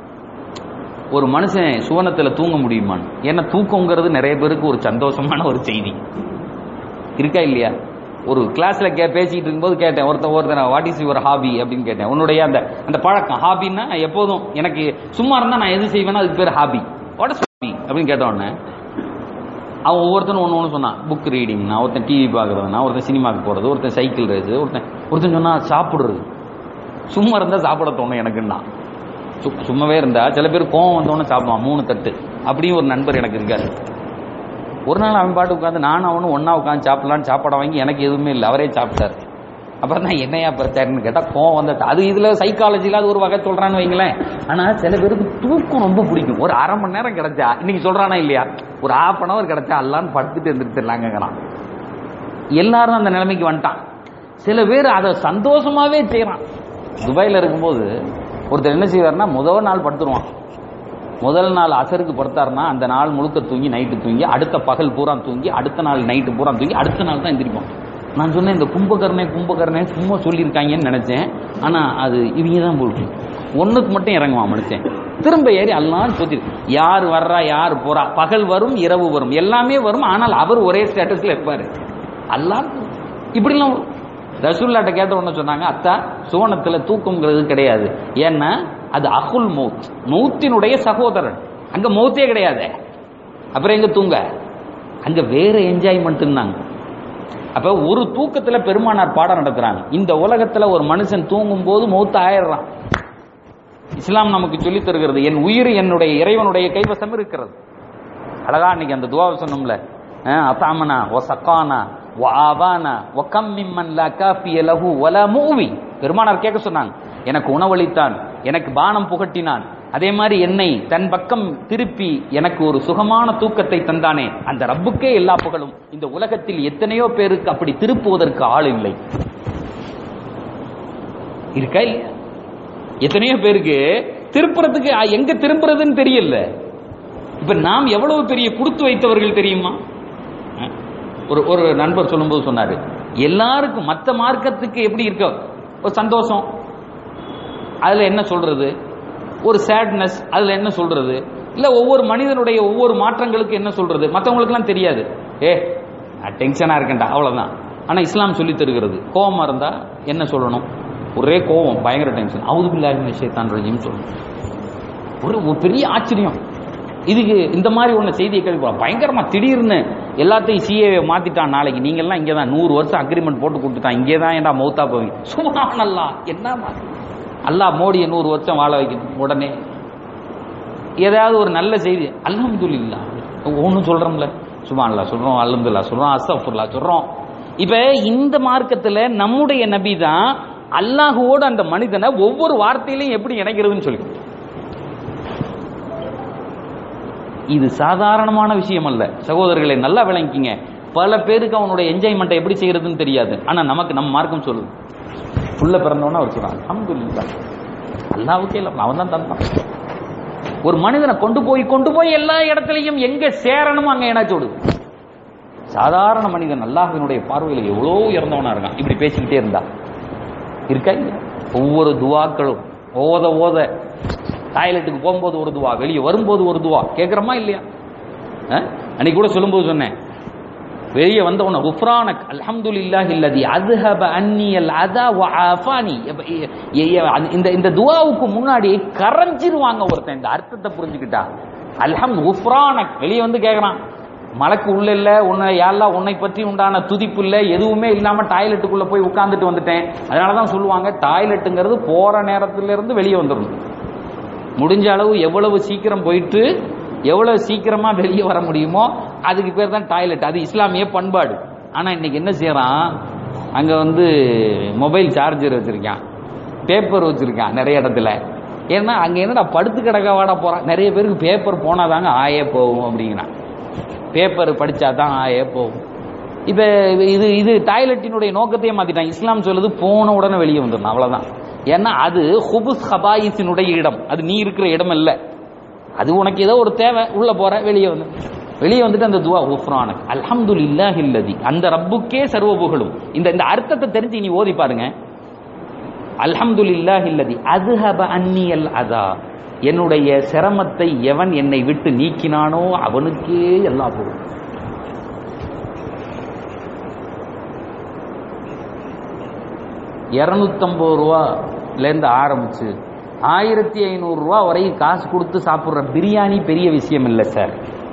Speaker 1: ஒரு மனுஷன் சுவனத்துல தூங்க முடியுமான்னு ஏன்னா தூக்கங்கிறது நிறைய பேருக்கு ஒரு சந்தோஷமான ஒரு செய்தி இருக்கா இல்லையா ஒரு கிளாஸ்ல கே பேசிட்டு இருக்கும்போது கேட்டேன் ஒருத்தன் ஒருத்தன் வாட் இஸ் யுவர் ஹாபி அப்படின்னு கேட்டேன் உன்னுடைய அந்த அந்த பழக்கம் ஹாபின்னா எப்போதும் எனக்கு சும்மா இருந்தா நான் எது செய்வேன்னா அதுக்கு பேர் ஹாபி வாட் இஸ் ஹாபி அப்படின்னு கேட்ட உடனே அவன் ஒவ்வொருத்தனும் ஒன்று ஒன்று சொன்னான் புக் ரீடிங் நான் ஒருத்தன் டிவி பார்க்குறதுனா ஒருத்தன் சினிமாக்கு போகிறது ஒருத்தன் சைக்கிள் ரேஸு ஒருத்தன் ஒருத்தன் சொன்னா சாப்பிடுறது சும்மா இருந்தால் சாப்பிட தோணும் எனக்குன்னா சு- சும்மாவே இருந்தா சில பேர் கோவம் வந்தோடனே சாப்பிடுவான் மூணு தட்டு அப்படியும் ஒரு நண்பர் எனக்கு இருக்காரு ஒரு நாள் அவன் பாட்டு உட்காந்து நானும் அவனும் ஒண்ணா உட்காந்து சாப்பிடலான்னு சாப்பாட வாங்கி எனக்கு எதுவுமே இல்லை அவரே சாப்பிட்டாரு அப்புறம் தான் என்னையா பிரச்சனைன்னு கேட்டா கோவம் வந்த அது இதுல சைக்காலஜில அது ஒரு வகை சொல்றான்னு வைங்களேன் ஆனா சில பேருக்கு தூக்கம் ரொம்ப பிடிக்கும் ஒரு அரை மணி நேரம் கிடைச்சா இன்னைக்கு சொல்றானா இல்லையா ஒரு ஹாஃப் அன் அவர் கிடைச்சா அல்லான்னு படுத்துட்டு இருந்துருலாங்கிறான் எல்லாரும் அந்த நிலைமைக்கு வந்துட்டான் சில பேர் அதை சந்தோஷமாவே செய்யறான் துபாயில இருக்கும்போது ஒருத்தர் என்ன செய்வார்னா முதல் நாள் படுத்துருவான் முதல் நாள் அசருக்கு படுத்தாருன்னா அந்த நாள் முழுக்க தூங்கி நைட்டு தூங்கி அடுத்த பகல் பூரா தூங்கி அடுத்த நாள் நைட்டு பூரா தூங்கி அடுத்த நாள் தான் எந்திரிப்போம் நான் சொன்னேன் இந்த கும்பகர்ணே கும்பகர்ணே சும்மா சொல்லியிருக்காங்கன்னு நினைச்சேன் ஆனா அது இவங்க தான் போட்டு ஒண்ணுக்கு மட்டும் இறங்குவான் மனுஷன் திரும்ப ஏறி எல்லாம் சொத்தி யார் வர்றா யார் போறா பகல் வரும் இரவு வரும் எல்லாமே வரும் ஆனால் அவர் ஒரே ஸ்டேட்டஸ்ல இருப்பாரு அல்லாஹ் இப்படிலாம் வரும். ரசூல்லாட்ட கேட்ட உடனே சொன்னாங்க அத்தா சுவனத்துல தூக்கம்ங்கிறது கிடையாது ஏன்னா அது அகுல் மௌத் மௌத்தினுடைய சகோதரன் அங்க மௌத்தே கிடையாது அப்புறம் எங்க தூங்க அங்க வேற என்ஜாய்மெண்ட்னாங்க அப்ப ஒரு தூக்கத்துல பெருமானார் பாடம் நடத்துறாங்க இந்த உலகத்துல ஒரு மனுஷன் தூங்கும் போது மௌத்த ஆயிடுறான் இஸ்லாம் நமக்கு சொல்லித் தருகிறது என் உயிர் என்னுடைய இறைவனுடைய கைவசம் இருக்கிறது அழகா அன்னைக்கு அந்த துவாவை சொன்னோம்ல அஹ், அத்தாமனா ஒ சக்கானா ஒ ஆவானா ஒ கம் மிம்மன் லா காஃபிய லஹு வல மூவி பெருமானார் கேட்க சொன்னாங்க எனக்கு உணவளித்தான் எனக்கு பானம் புகட்டினான் அதே மாதிரி என்னை தன் பக்கம் திருப்பி எனக்கு ஒரு சுகமான தூக்கத்தை தந்தானே அந்த ரப்புக்கே எல்லா புகழும் இந்த உலகத்தில் எத்தனையோ பேருக்கு அப்படி திருப்புவதற்கு ஆள் இல்லை இருக்கா இல்லையா எத்தனையோ பேருக்கு திருப்புறதுக்கு அ, எங்க திரும்புறதுன்னு தெரியல இப்ப நாம் எவ்வளவு பெரிய கொடுத்து வைத்தவர்கள் தெரியுமா அஹ், ஒரு ஒரு நண்பர் சொல்லும்போது சொன்னாரு எல்லாருக்கும் மத்த மார்க்கத்துக்கு எப்படி இருக்க ஒரு சந்தோஷம் அதுல என்ன சொல்றது ஒரு சேட்னஸ் அதுல என்ன சொல்றது இல்ல ஒவ்வொரு மனிதனுடைய ஒவ்வொரு மாற்றங்களுக்கு என்ன சொல்றது மற்றவங்களுக்குலாம் தெரியாது ஏ நான் டென்ஷனா இருக்கேன்டா அவ்வளவுதான் ஆனா இஸ்லாம் சொல்லி தருகிறது கோவமா இருந்தா என்ன சொல்லணும் ஒரே கோவம் பயங்கர டென்ஷன் அவுது பில்லாஹி ஷைத்தான் ரஜீம் சொல்லணும் ஒரு ஒரு பெரிய ஆச்சரியம் இதுக்கு இந்த மாதிரி ஒன்று செய்தியை கேள்விப்படும் பயங்கரமா திடீர்னு எல்லாத்தையும் சிஏ மாத்திட்டான் நாளைக்கு நீங்க எல்லாம் இங்கே தான் நூறு வருஷம் அக்ரிமெண்ட் போட்டு கொடுத்துட்டான் இங்கே தான் ஏன்டா மௌத்தா போவீங்க சும்மா அல்லா என்ன மாதிரி அல்லாஹ் மோடியை நூறு வருஷம் வாழ வைக்கணும் உடனே ஏதாவது ஒரு நல்ல செய்தி அல்ஹம்துலில்லா ஒன்றும் சொல்றோம்ல சும்மா அல்லா சொல்றோம் அல்ஹம்துல்லா சொல்றோம் அஸ்தஃபுல்லா சொல்றோம் இப்ப இந்த மார்க்கத்துல நம்முடைய நபி தான் அல்லாஹுவோடு அந்த மனிதனை ஒவ்வொரு வார்த்தையிலையும் எப்படி இணைக்கிறதுன்னு சொல்லி இது சாதாரணமான விஷயம் அல்ல சகோதரர்களை நல்லா விளங்கிங்க பல பேருக்கு அவனுடைய என்ஜாய்மெண்ட்டை எப்படி செய்யறதுன்னு தெரியாது ஆனா நமக்கு நம்ம மார்க்கம் சொல்லுது புள்ள பிறந்தவன அவர் சொல்றான் அல்ஹம்துலில்லா அல்லாவுக்கே இல்லை அவன் தான் தந்தான் ஒரு மனிதனை கொண்டு போய் கொண்டு போய் எல்லா இடத்துலையும் எங்க சேரணுமோ அங்க என்னாச்சு விடுது சாதாரண மனிதன் அல்லாஹ்வினுடைய பார்வையில எவ்வளோ இறந்தவனா இருக்கான் இப்படி பேசிக்கிட்டே இருந்தா இருக்கா இல்லையா? ஒவ்வொரு துவாக்களும் ஓத ஓத டாய்லெட்டுக்கு போகும்போது ஒரு துவா வெளியே வரும்போது ஒரு துவா கேட்குறோமா இல்லையா அஹ்? அன்னைக்கு கூட சொல்லும்போது சொன்னேன் வெளியே வந்த உடனே குஃப்ரானக் அல்ஹம்துலில்லாஹி அல்லதி அஸ்ஹப அன்னி அல் அதா வ ஆஃபானி எப்ப- எ- எ- எ- அந்த- இந்த இந்த துவாவுக்கு முன்னாடி கரைஞ்சிருவாங்க ஒருத்தன் இந்த அர்த்தத்தை புரிஞ்சுக்கிட்டா அல்ஹம் குஃப்ரானக் வெளியே வந்து கேட்குறான் மலக்கு உள்ள இல்ல உன்னை யாரெல்லாம் உன்னை பற்றி உண்டான துதிப்பு இல்ல எதுவுமே இல்லாம டாய்லெட்டுக்குள்ள போய் உட்கார்ந்துட்டு வந்துட்டேன் அதனால தான் சொல்லுவாங்க டாய்லெட்டுங்கிறது போற நேரத்துல இருந்து வெளியே வந்துடணும் முடிஞ்ச அளவு எவ்வளவு சீக்கிரம் போயிட்டு எவ்வளவு சீக்கிரமா வெளியே வர முடியுமோ அதுக்கு பேர் தான் டாய்லெட் அது இஸ்லாமிய பண்பாடு ஆனா இன்னைக்கு என்ன செய்யறான் அங்க வந்து மொபைல் சார்ஜர் வச்சிருக்கான் பேப்பர் வச்சிருக்கான் நிறைய இடத்துல ஏன்னா அங்க என்னடா படுத்து கிடக்க வாட போறான் நிறைய பேருக்கு பேப்பர் போனாதாங்க ஆயே போகும் அப்படிங்கிறான் பேப்பர் படிச்சா தான் ஆயே போகும் இப்ப இது இது டாய்லெட்டினுடைய நோக்கத்தையே மாத்திட்டான் இஸ்லாம் சொல்லுது போன உடனே வெளியே வந்துடணும் அவ்வளவுதான் ஏன்னா அது ஹுபுஸ் ஹபாயிஸினுடைய இடம் அது நீ இருக்கிற இடம் இல்ல அது உனக்கு ஏதோ ஒரு தேவை உள்ள போற வெளியே வந்து வெளியே வந்துட்டு அந்த துவா உஃப்ரானக் அல்ஹம்துலில்லாஹி இல்லதி அந்த ரப்புக்கே சர்வ புகழும் இந்த இந்த அர்த்தத்தை தெரிஞ்சு நீ ஓதி பாருங்க அல்ஹம்துலில்லாஹி இல்லதி அஸ்ஹப அன்னியல் அதா என்னுடைய சிரமத்தை எவன் என்னை விட்டு நீக்கினானோ அவனுக்கே எல்லா புகழும் இரநூத்தம்பது ரூபாலேருந்து ஆரம்பிச்சு ஆயிரத்தி ஐநூறு ரூபா வரையும் காசு கொடுத்து சாப்பிட்ற பிரியாணி பெரிய விஷயம் இல்லை சார்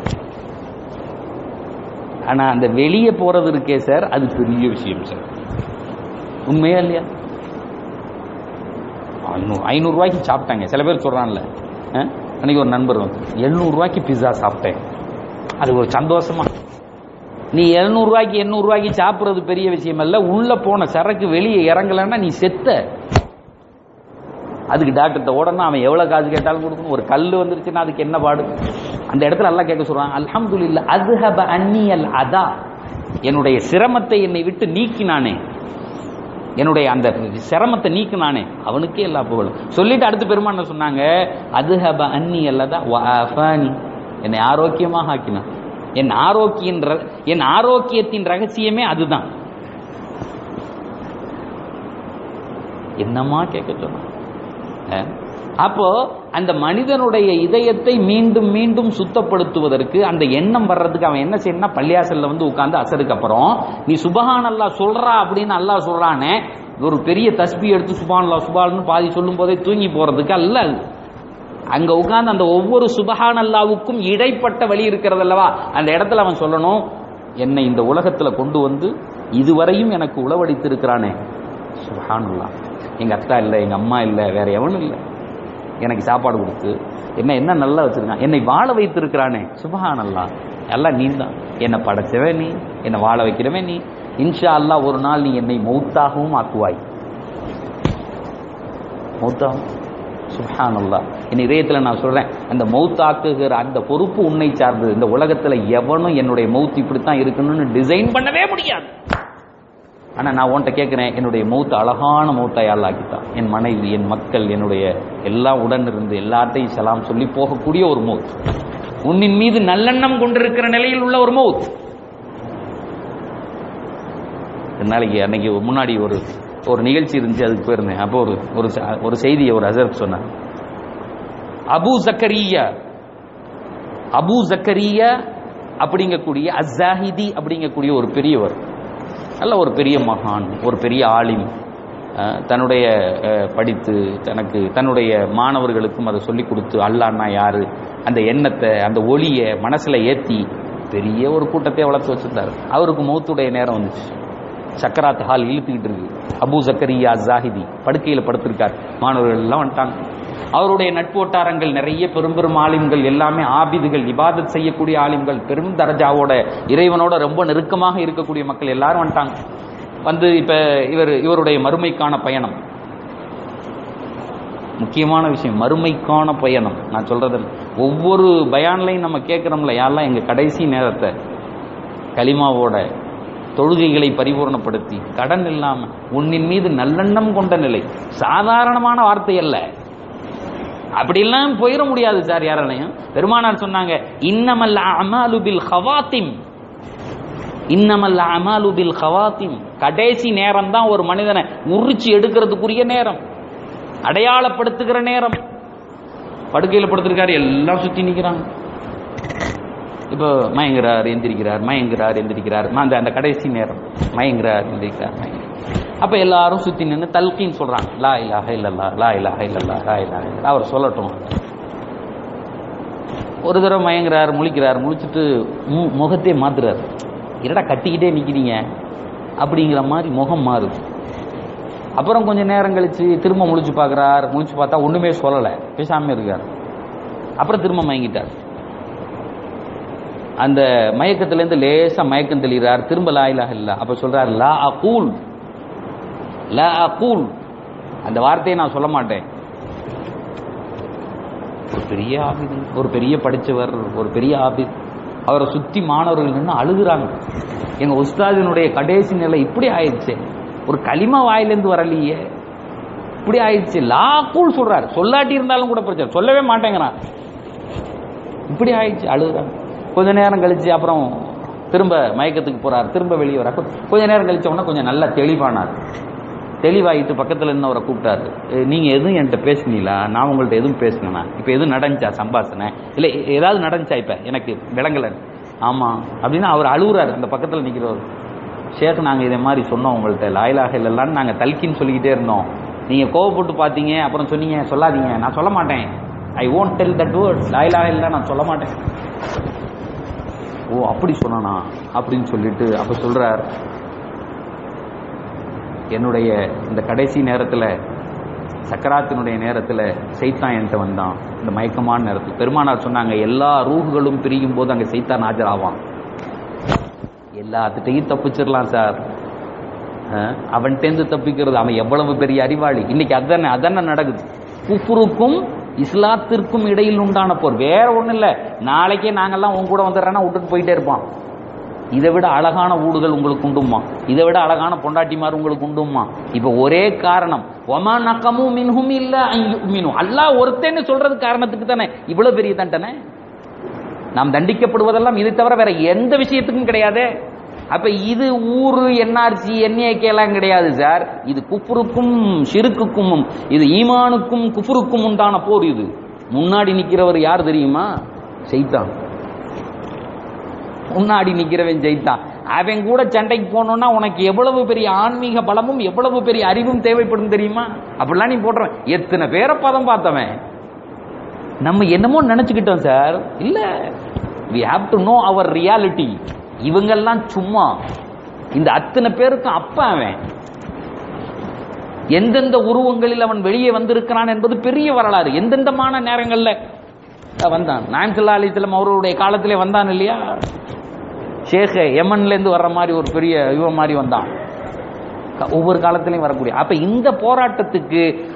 Speaker 1: ஆனா அந்த வெளியே போறது இருக்கே சார் அது பெரிய விஷயம் சார் உண்மையா இல்லையா ஐநூறு ஐநூறு ரூபாய்க்கு சாப்பிட்டாங்க சில பேர் சொல்றான்ல அஹ், அன்னைக்கு ஒரு நண்பர் வந்து எழுநூறு ரூபாய்க்கு பிஸா சாப்பிட்டேன் அது ஒரு சந்தோஷமா நீ எழுநூறு ரூபாய்க்கு எண்ணூறு ரூபாய்க்கு சாப்பிடுறது பெரிய விஷயம் அல்ல உள்ள போன சரக்கு வெளியே இறங்கலைன்னா நீ செத்த அதுக்கு டாக்டர்கிட்ட ஓடணும் அவன் எவ்வளவு காசு கேட்டாலும் கொடுக்கணும் ஒரு கல் வந்துருச்சுன்னா அதுக்கு என்ன பாடு அந்த இடத்துல எல்லாம் கேட்க சொல்றான் அல்ஹம்துலில்லா அஸ்ஹப அன்னியல் அதா என்னுடைய சிரமத்தை என்னை விட்டு நீக்கினானே என்னுடைய அந்த சிரமத்தை நீக்கினானே அவனுக்கே எல்லா புகழும் சொல்லிட்டு அடுத்து பெருமான் என்ன சொன்னாங்க அதுஹப அன்னி அல்லதா வஆஃபானி என்னை ஆரோக்கியமாக ஆக்கினான் என் ஆரோக்கியின் ர- என் ஆரோக்கியத்தின் ரகசியமே அதுதான் என்னமா கேட்க சொன்னான் அஹ்? அப்போ அந்த மனிதனுடைய இதயத்தை மீண்டும் மீண்டும் சுத்தப்படுத்துவதற்கு அந்த எண்ணம் வர்றதுக்கு அவன் என்ன செய்யணும்னா பள்ளியாசல்ல வந்து உட்கார்ந்து அசருக்கு அப்புறம் நீ சுபஹான் அல்லாஹ் சொல்றா அப்படின்னு அல்லாஹ் சொல்றானே ஒரு பெரிய தஸ்பி எடுத்து சுபான் அல்லாஹ் சுபான்னு பாதி சொல்லும் போதே தூங்கி போறதுக்கு அல்ல அது. அங்க உட்கார்ந்து அந்த ஒவ்வொரு சுபஹான் அல்லாவுக்கும் இடைப்பட்ட வழி இருக்கிறது அல்லவா அந்த இடத்துல அவன் சொல்லணும் என்னை இந்த உலகத்துல கொண்டு வந்து இதுவரையும் எனக்கு உளவடித்திருக்கிறானே சுபஹான் அல்லாஹ் எங்க அத்தா இல்லை எங்க அம்மா இல்லை வேற எவனும் இல்லை எனக்கு சாப்பாடு கொடுத்து என்ன என்ன நல்லா வச்சிருக்கான் என்னை வாழ வைத்திருக்கிறானே சுபஹான் அல்லாஹ் எல்லாம் நீ தான் என்னை படைச்சவன் நீ என்னை வாழ வைக்கிறவன் நீ இன்ஷா அல்லாஹ் ஒரு நாள் நீ என்னை மௌத்தாகவும் ஆக்குவாய் மௌத்தாகும் சுஹானல்லா என் இதயத்தில் நான் சொல்றேன் அந்த மௌத்தாக்குகிற அந்த பொறுப்பு உன்னை சார்ந்தது இந்த உலகத்துல எவனும் என்னுடைய மௌத் இப்படித்தான் இருக்கணும்னு டிசைன் பண்ணவே முடியாது ஆனா நான் உன்கிட்ட கேட்கிறேன் என்னுடைய மௌத் அழகான மௌத்தாய் ஆக்கித்தான் என் மனைவி என் மக்கள் என்னுடைய எல்லாம் உடன் இருந்து எல்லாத்தையும் சலாம் சொல்லி போகக்கூடிய ஒரு மௌத் உன்னின் மீது நல்லெண்ணம் கொண்டிருக்கிற நிலையில் உள்ள ஒரு மௌத் நாளைக்கு அன்னைக்கு முன்னாடி ஒரு ஒரு நிகழ்ச்சி இருந்துச்சு அதுக்கு போயிருந்தேன் அப்போ ஒரு ஒரு ச- ஒரு செய்தியை ஒரு அசர் சொன்னார் அபு ஜக்கரியா அபு ஜக்கரியா அப்படிங்கக்கூடிய அஸ்ஸாஹிதி அப்படிங்கக்கூடிய ஒரு பெரியவர் நல்ல ஒரு பெரிய மகான் ஒரு பெரிய ஆலிம் அஹ், தன்னுடைய அஹ், படித்து தனக்கு தன்னுடைய மாணவர்களுக்கும் அதை சொல்லிக் கொடுத்து அல்லான்னா யாரு அந்த எண்ணத்தை அந்த ஒளியை மனசுல ஏத்தி பெரிய ஒரு கூட்டத்தை வளர்த்து வச்சிருந்தாரு அவருக்கு மௌத்துடைய நேரம் வந்துச்சு சக்கராத் ஹால் இழுத்துக்கிட்டு இருக்கு அபு ஜக்கரியா ஜாஹிதி படுக்கையில் படுத்திருக்கார் மாணவர்கள் எல்லாம் வந்துட்டாங்க அவருடைய நட்பு வட்டாரங்கள் நிறைய பெரும் பெரும் ஆலிம்கள் எல்லாமே ஆபிதுகள் இபாதத் செய்யக்கூடிய ஆலிம்கள் பெரும் தரஜாவோட இறைவனோட ரொம்ப நெருக்கமாக இருக்கக்கூடிய மக்கள் எல்லாரும் வந்துட்டாங்க வந்து இப்ப இவர் இவருடைய மறுமைக்கான பயணம் முக்கியமான விஷயம் மறுமைக்கான பயணம் நான் சொல்றது ஒவ்வொரு பயான்லையும் நம்ம கேட்கிறோம்ல யாரெல்லாம் எங்க கடைசி நேரத்தை கலிமாவோட தொழுகைகளை பரிபூர்ணப்படுத்தி கடன் இல்லாம உன்னின் மீது நல்லெண்ணம் கொண்ட நிலை சாதாரணமான வார்த்தை அல்ல அப்படியெல்லாம் போயிட முடியாது சார் யாராலையும் பெருமானார் சொன்னாங்க இன்னமல் அமாலு பில் ஹவாத்திம் இன்னமல் அமாலு பில் ஹவாத்திம் கடைசி நேரம் தான் ஒரு மனிதனை உரிச்சு எடுக்கிறதுக்குரிய நேரம் அடையாளப்படுத்துகிற நேரம் படுக்கையில் படுத்திருக்காரு எல்லாம் சுத்தி நிக்கிறாங்க இப்போ மயங்குறார் எந்திரிக்கிறார் மயங்குறார் எந்திரிக்கிறார் அந்த அந்த கடைசி நேரம் மயங்குறார் எந்திரிக்கிறார் மயங்குறார். அப்ப எல்லாரும் சுத்தி நின்று தல்கின்னு சொல்றாங்க லா இலாஹ இல்லல்லா லா இலாஹ இல்லல்லா லா இலாஹ இல்லல்லா அவர் சொல்லட்டும் ஒரு தடவை மயங்குறார் முழிக்கிறார் முழிச்சிட்டு மு- முகத்தையே மாத்துறாரு என்னடா கட்டிக்கிட்டே நிக்கிறீங்க அப்படிங்கிற மாதிரி முகம் மாறுது அப்புறம் கொஞ்ச நேரம் கழிச்சு திரும்ப முழிச்சு பார்க்கறார் முழிச்சு பார்த்தா ஒண்ணுமே சொல்லல பேசாம இருக்கார் அப்புறம் திரும்ப மயங்கிட்டார் அந்த மயக்கத்திலேருந்து லேசா மயக்கம் தெளிகிறார் திரும்ப லா இலாஹ இல்லா அப்ப சொல்றார் லா அகூல் லா அகூல் அந்த வார்த்தையை நான் சொல்ல மாட்டேன் ஒரு பெரிய ஆபிது ஒரு பெரிய படிச்சவர் ஒரு பெரிய ஆபித் அவரை சுத்தி மாணவர்கள் நின்று அழுகுறாங்க எங்க உஸ்தாதினுடைய கடைசி நிலை இப்படி ஆயிடுச்சு ஒரு களிம வாயிலிருந்து வரலையே இப்படி ஆயிடுச்சு லா கூல் சொல்றாரு சொல்லாட்டி இருந்தாலும் கூட பிரச்சனை சொல்லவே மாட்டேங்கிறான் இப்படி ஆயிடுச்சு அழுகுறாங்க கொஞ்ச நேரம் கழிச்சு அப்புறம் திரும்ப மயக்கத்துக்கு போறார் திரும்ப வெளியே வர கொஞ்ச நேரம் கழிச்ச உடனே கொஞ்சம் நல்லா தெளிவானார் தெளிவாயிட்டு பக்கத்துல இருந்து அவரை கூப்பிட்டாரு "ஏ, நீங்க எதுவும் என்கிட்ட பேசுனீங்களா நான் உங்கள்ட்ட எதுவும் பேசினேனா இப்ப எதுவும் நடந்துச்சா சம்பாஷணை இல்ல எ- ஏதாவது நடந்துச்சா இப்ப எனக்கு விளங்கல ஆமா அப்படின்னு அவர் அழுகுறாரு அந்த பக்கத்துல நிக்கிறவர் ஷேக் நாங்க இதே மாதிரி சொன்னோம் உங்கள்ட்ட லாயிலாக இல்லைன்னு நாங்க தல்கின்னு சொல்லிக்கிட்டே இருந்தோம் நீங்க கோவப்பட்டு பார்த்தீங்க அப்புறம் சொன்னீங்க சொல்லாதீங்க நான் சொல்ல மாட்டேன் ஐ won't டெல் தட் வேர்ட் லாயிலாக இல்லை நான் சொல்ல மாட்டேன் ஓ அப்படி சொன்னானா அப்படின்னு சொல்லிட்டு அப்ப சொல்றார் என்னுடைய இந்த கடைசி நேரத்துல சக்கராத்தினுடைய நேரத்துல சைத்தான் என்கிட்ட வந்தான் இந்த மயக்கமான நேரத்தில் பெருமானார் சொன்னாங்க எல்லா ரூகுகளும் பிரியும் போது அங்க சைத்தான் ஆஜராவான் எல்லாத்துட்டையும் தப்பிச்சிடலாம் சார் அஹ், அவன்கிட்டேருந்து தப்பிக்கிறது அவன் எவ்வளவு பெரிய அறிவாளி இன்னைக்கு அதானே அதானே நடக்குது குஃப்ருக்கும் இஸ்லாத்திற்கும் இடையில் உண்டான போர் வேற ஒண்ணும் இல்ல நாளைக்கே நாங்கெல்லாம் உன் கூட வந்துடுறேன்னா விட்டுட்டு போயிட்டே இருப்பான் இதை விட அழகான ஊடுகள் உங்களுக்கு உண்டுமா இதை விட அழகான பொண்டாட்டிமார் உங்களுக்கு உண்டுமா இப்ப ஒரே காரணம் ஒமா நக்கமும் மின்ஹும் இல்ல மினும் அல்லாஹ் ஒருத்தன்னு சொல்றது காரணத்துக்கு தானே இவ்வளவு பெரிய தண்டனை நாம் தண்டிக்கப்படுவதெல்லாம் இது தவிர வேற எந்த விஷயத்துக்கும் கிடையாதே அப்ப இது ஊரு என்ஆர்சி என்ஏகே எல்லாம் கிடையாது சார் இது குஃப்ருக்கும் ஷிருக்குக்கும் இது ஈமானுக்கும் குஃப்ருக்கும் உண்டான போர் இது முன்னாடி நிக்கிறவர் யார் தெரியுமா செய்தான் முன்னாடி நிக்கிறவன் ஜெயித்தான் அவன் கூட சண்டைக்கு போனோம்னா உனக்கு எவ்வளவு பெரிய ஆன்மீக பலமும் எவ்வளவு பெரிய அறிவும் தேவைப்படும் தெரியுமா அப்படிலாம் நீ போடுறவன் எத்தனை பேரை பதம் பார்த்தவன் நம்ம என்னமோ நினைச்சுக்கிட்டோம் சார் இல்ல we have to know our reality இவங்கெல்லாம் சும்மா இந்த அத்தனை பேருக்கும் அப்ப அவன் எந்தெந்த உருவங்களில் அவன் வெளியே வந்திருக்கிறான் என்பது பெரிய வரலாறு எந்தெந்தமான நேரங்கள்ல வந்தான் நாயம்சல்லா அலிஸ்லம் அவருடைய காலத்திலே வந்தான் இல்லையா ஷேக் யமன்ல இருந்து வர்ற மாதிரி ஒரு பெரிய இவன் மாதிரி வந்தான் க- ஒவ்வொரு காலத்திலையும் வரக்கூடிய அப்ப இந்த போராட்டத்துக்கு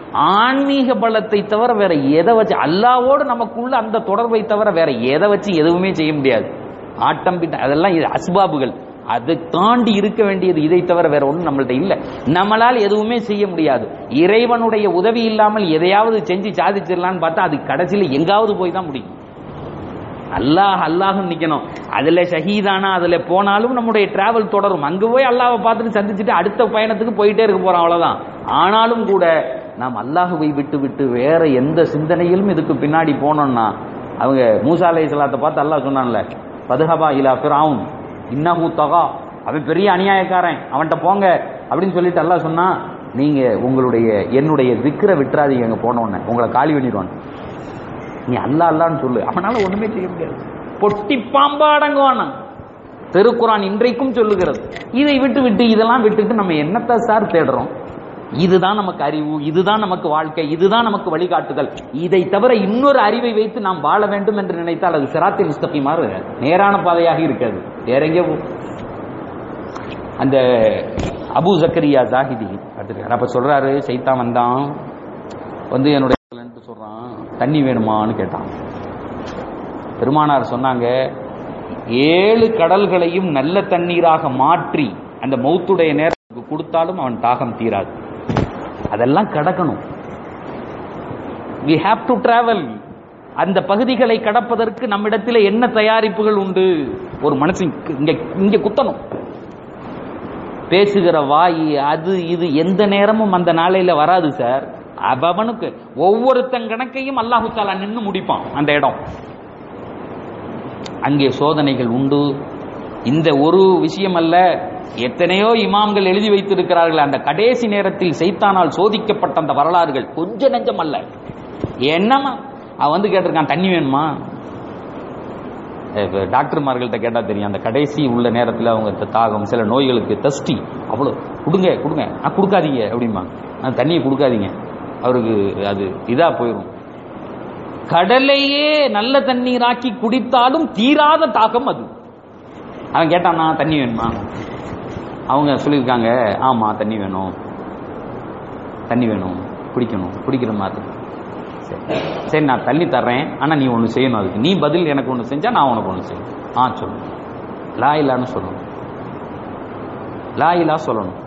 Speaker 1: ஆன்மீக பலத்தை தவிர வேற எதை வச்சு அல்லாவோடு நமக்குள்ள அந்த தொடர்பை தவிர வேற எதை வச்சு எதுவுமே செய்ய முடியாது ஆட்டம் பிட்ட அதெல்லாம் இது அஸ்பாபுகள் அதை தாண்டி இருக்க வேண்டியது இதை தவிர வேற ஒன்றும் நம்மள்ட்ட இல்லை நம்மளால் எதுவுமே செய்ய முடியாது இறைவனுடைய உதவி இல்லாமல் எதையாவது செஞ்சு சாதிச்சிடலான்னு பார்த்தா அது கடைசியில் எங்காவது போய் தான் முடியும் அல்லாஹ் அல்லாஹ்னு நிக்கணும் அதுல ஷஹீதானா அதுல போனாலும் நம்முடைய டிராவல் தொடரும் அங்க போய் அல்லாஹ்வை பார்த்துட்டு சந்திச்சுட்டு அடுத்த பயணத்துக்கு போயிட்டே இருக்க போறோம் அவ்வளவுதான் ஆனாலும் கூட நாம் அல்லாஹுவை விட்டு விட்டு வேற எந்த சிந்தனையிலும் இதுக்கு பின்னாடி போனோம்னா அவங்க மூசா அலை சலாத்தை பார்த்து அல்லாஹ் சொன்னான்ல பதுஹபா இலா ஃபிரவுன் இன்னஹு தகா அவன் பெரிய அநியாயக்காரன் அவன்கிட்ட போங்க அப்படின்னு சொல்லிட்டு அல்லாஹ் சொன்னா நீங்க உங்களுடைய என்னுடைய திக்கரை விட்டுறாதீங்க அங்க போன உடனே உங்களை காலி பண்ணிடுவான் நீ அல்லா அல்லான்னு சொல்லு அவனால ஒண்ணுமே செய்ய முடியாது பொட்டி பாம்பா அடங்குவானா திருக்குறான் இன்றைக்கும் சொல்லுகிறது இதை விட்டு விட்டு இதெல்லாம் விட்டுட்டு நம்ம என்னத்தை சார் தேடுறோம் இதுதான் நமக்கு அறிவு இதுதான் நமக்கு வாழ்க்கை இதுதான் நமக்கு வழிகாட்டுதல் இதை தவிர இன்னொரு அறிவை வைத்து நாம் வாழ வேண்டும் என்று நினைத்தால் அது சிராத்தி முஸ்தபிமாறு நேரான பாதையாக இருக்காது வேற எங்கே போ- அந்த அபு ஜக்கரியா ஜாஹிதி பார்த்துருக்காரு அப்ப சொல்றாரு சைத்தான் வந்தான் வந்து என்னுடைய சொல்றான் தண்ணி வேணுமான்னு கேட்டான் பெருமானார் சொன்னாங்க ஏழு கடல்களையும் நல்ல தண்ணீராக மாற்றி அந்த மௌத்துடைய நேரத்துக்கு கொடுத்தாலும் அவன் தாகம் தீராது அதெல்லாம் கடக்கணும் we have to travel அந்த பகுதிகளை கடப்பதற்கு நம்மிடத்தில் என்ன தயாரிப்புகள் உண்டு ஒரு மனுஷன் இங்க இங்க குத்தணும் பேசுகிற வாய் அது இது எந்த நேரமும் அந்த நாளையில வராது சார் அவனுக்கு ஒவ்வொருத்தன் கணக்கையும் அல்லாஹு தாலா நின்னு முடிப்பான் அந்த இடம் அங்கே சோதனைகள் உண்டு இந்த ஒரு விஷயம் அல்ல எத்தனையோ இமாம்கள் எழுதி வைத்திருக்கிறார்கள் அந்த கடைசி நேரத்தில் செய்தானால் சோதிக்கப்பட்ட அந்த வரலாறுகள் கொஞ்ச நெஞ்சம் அல்ல என்னமா அவன் வந்து கேட்டிருக்கான் தண்ணி வேணுமா இப்ப டாக்டர்மார்கள்ட்ட கேட்டா தெரியும் அந்த கடைசி உள்ள நேரத்தில் அவங்க த- தாகம் சில நோய்களுக்கு தஸ்டி அவ்வளோ கொடுங்க கொடுங்க ஆ கொடுக்காதீங்க அப்படிம்பாங்க ஆ, தண்ணியை கொடுக்காதீங்க அவருக்கு அது இதா போயிடும் கடலையே நல்ல தண்ணீராக்கி குடித்தாலும் தீராத தாகம் அது அவன் கேட்டானா தண்ணி வேணுமா அவங்க சொல்லியிருக்காங்க ஆமா தண்ணி வேணும் தண்ணி வேணும் குடிக்கணும் குடிக்கிற மாதிரி சரி சரி நான் தள்ளி தர்றேன் ஆனா நீ ஒன்று செய்யணும் அதுக்கு நீ பதில் எனக்கு ஒன்று செஞ்சா நான் உனக்கு ஒன்று செய்யணும் ஆ சொல்லு லா இல்லான்னு சொல்லணும் லா இல்லா சொல்லணும்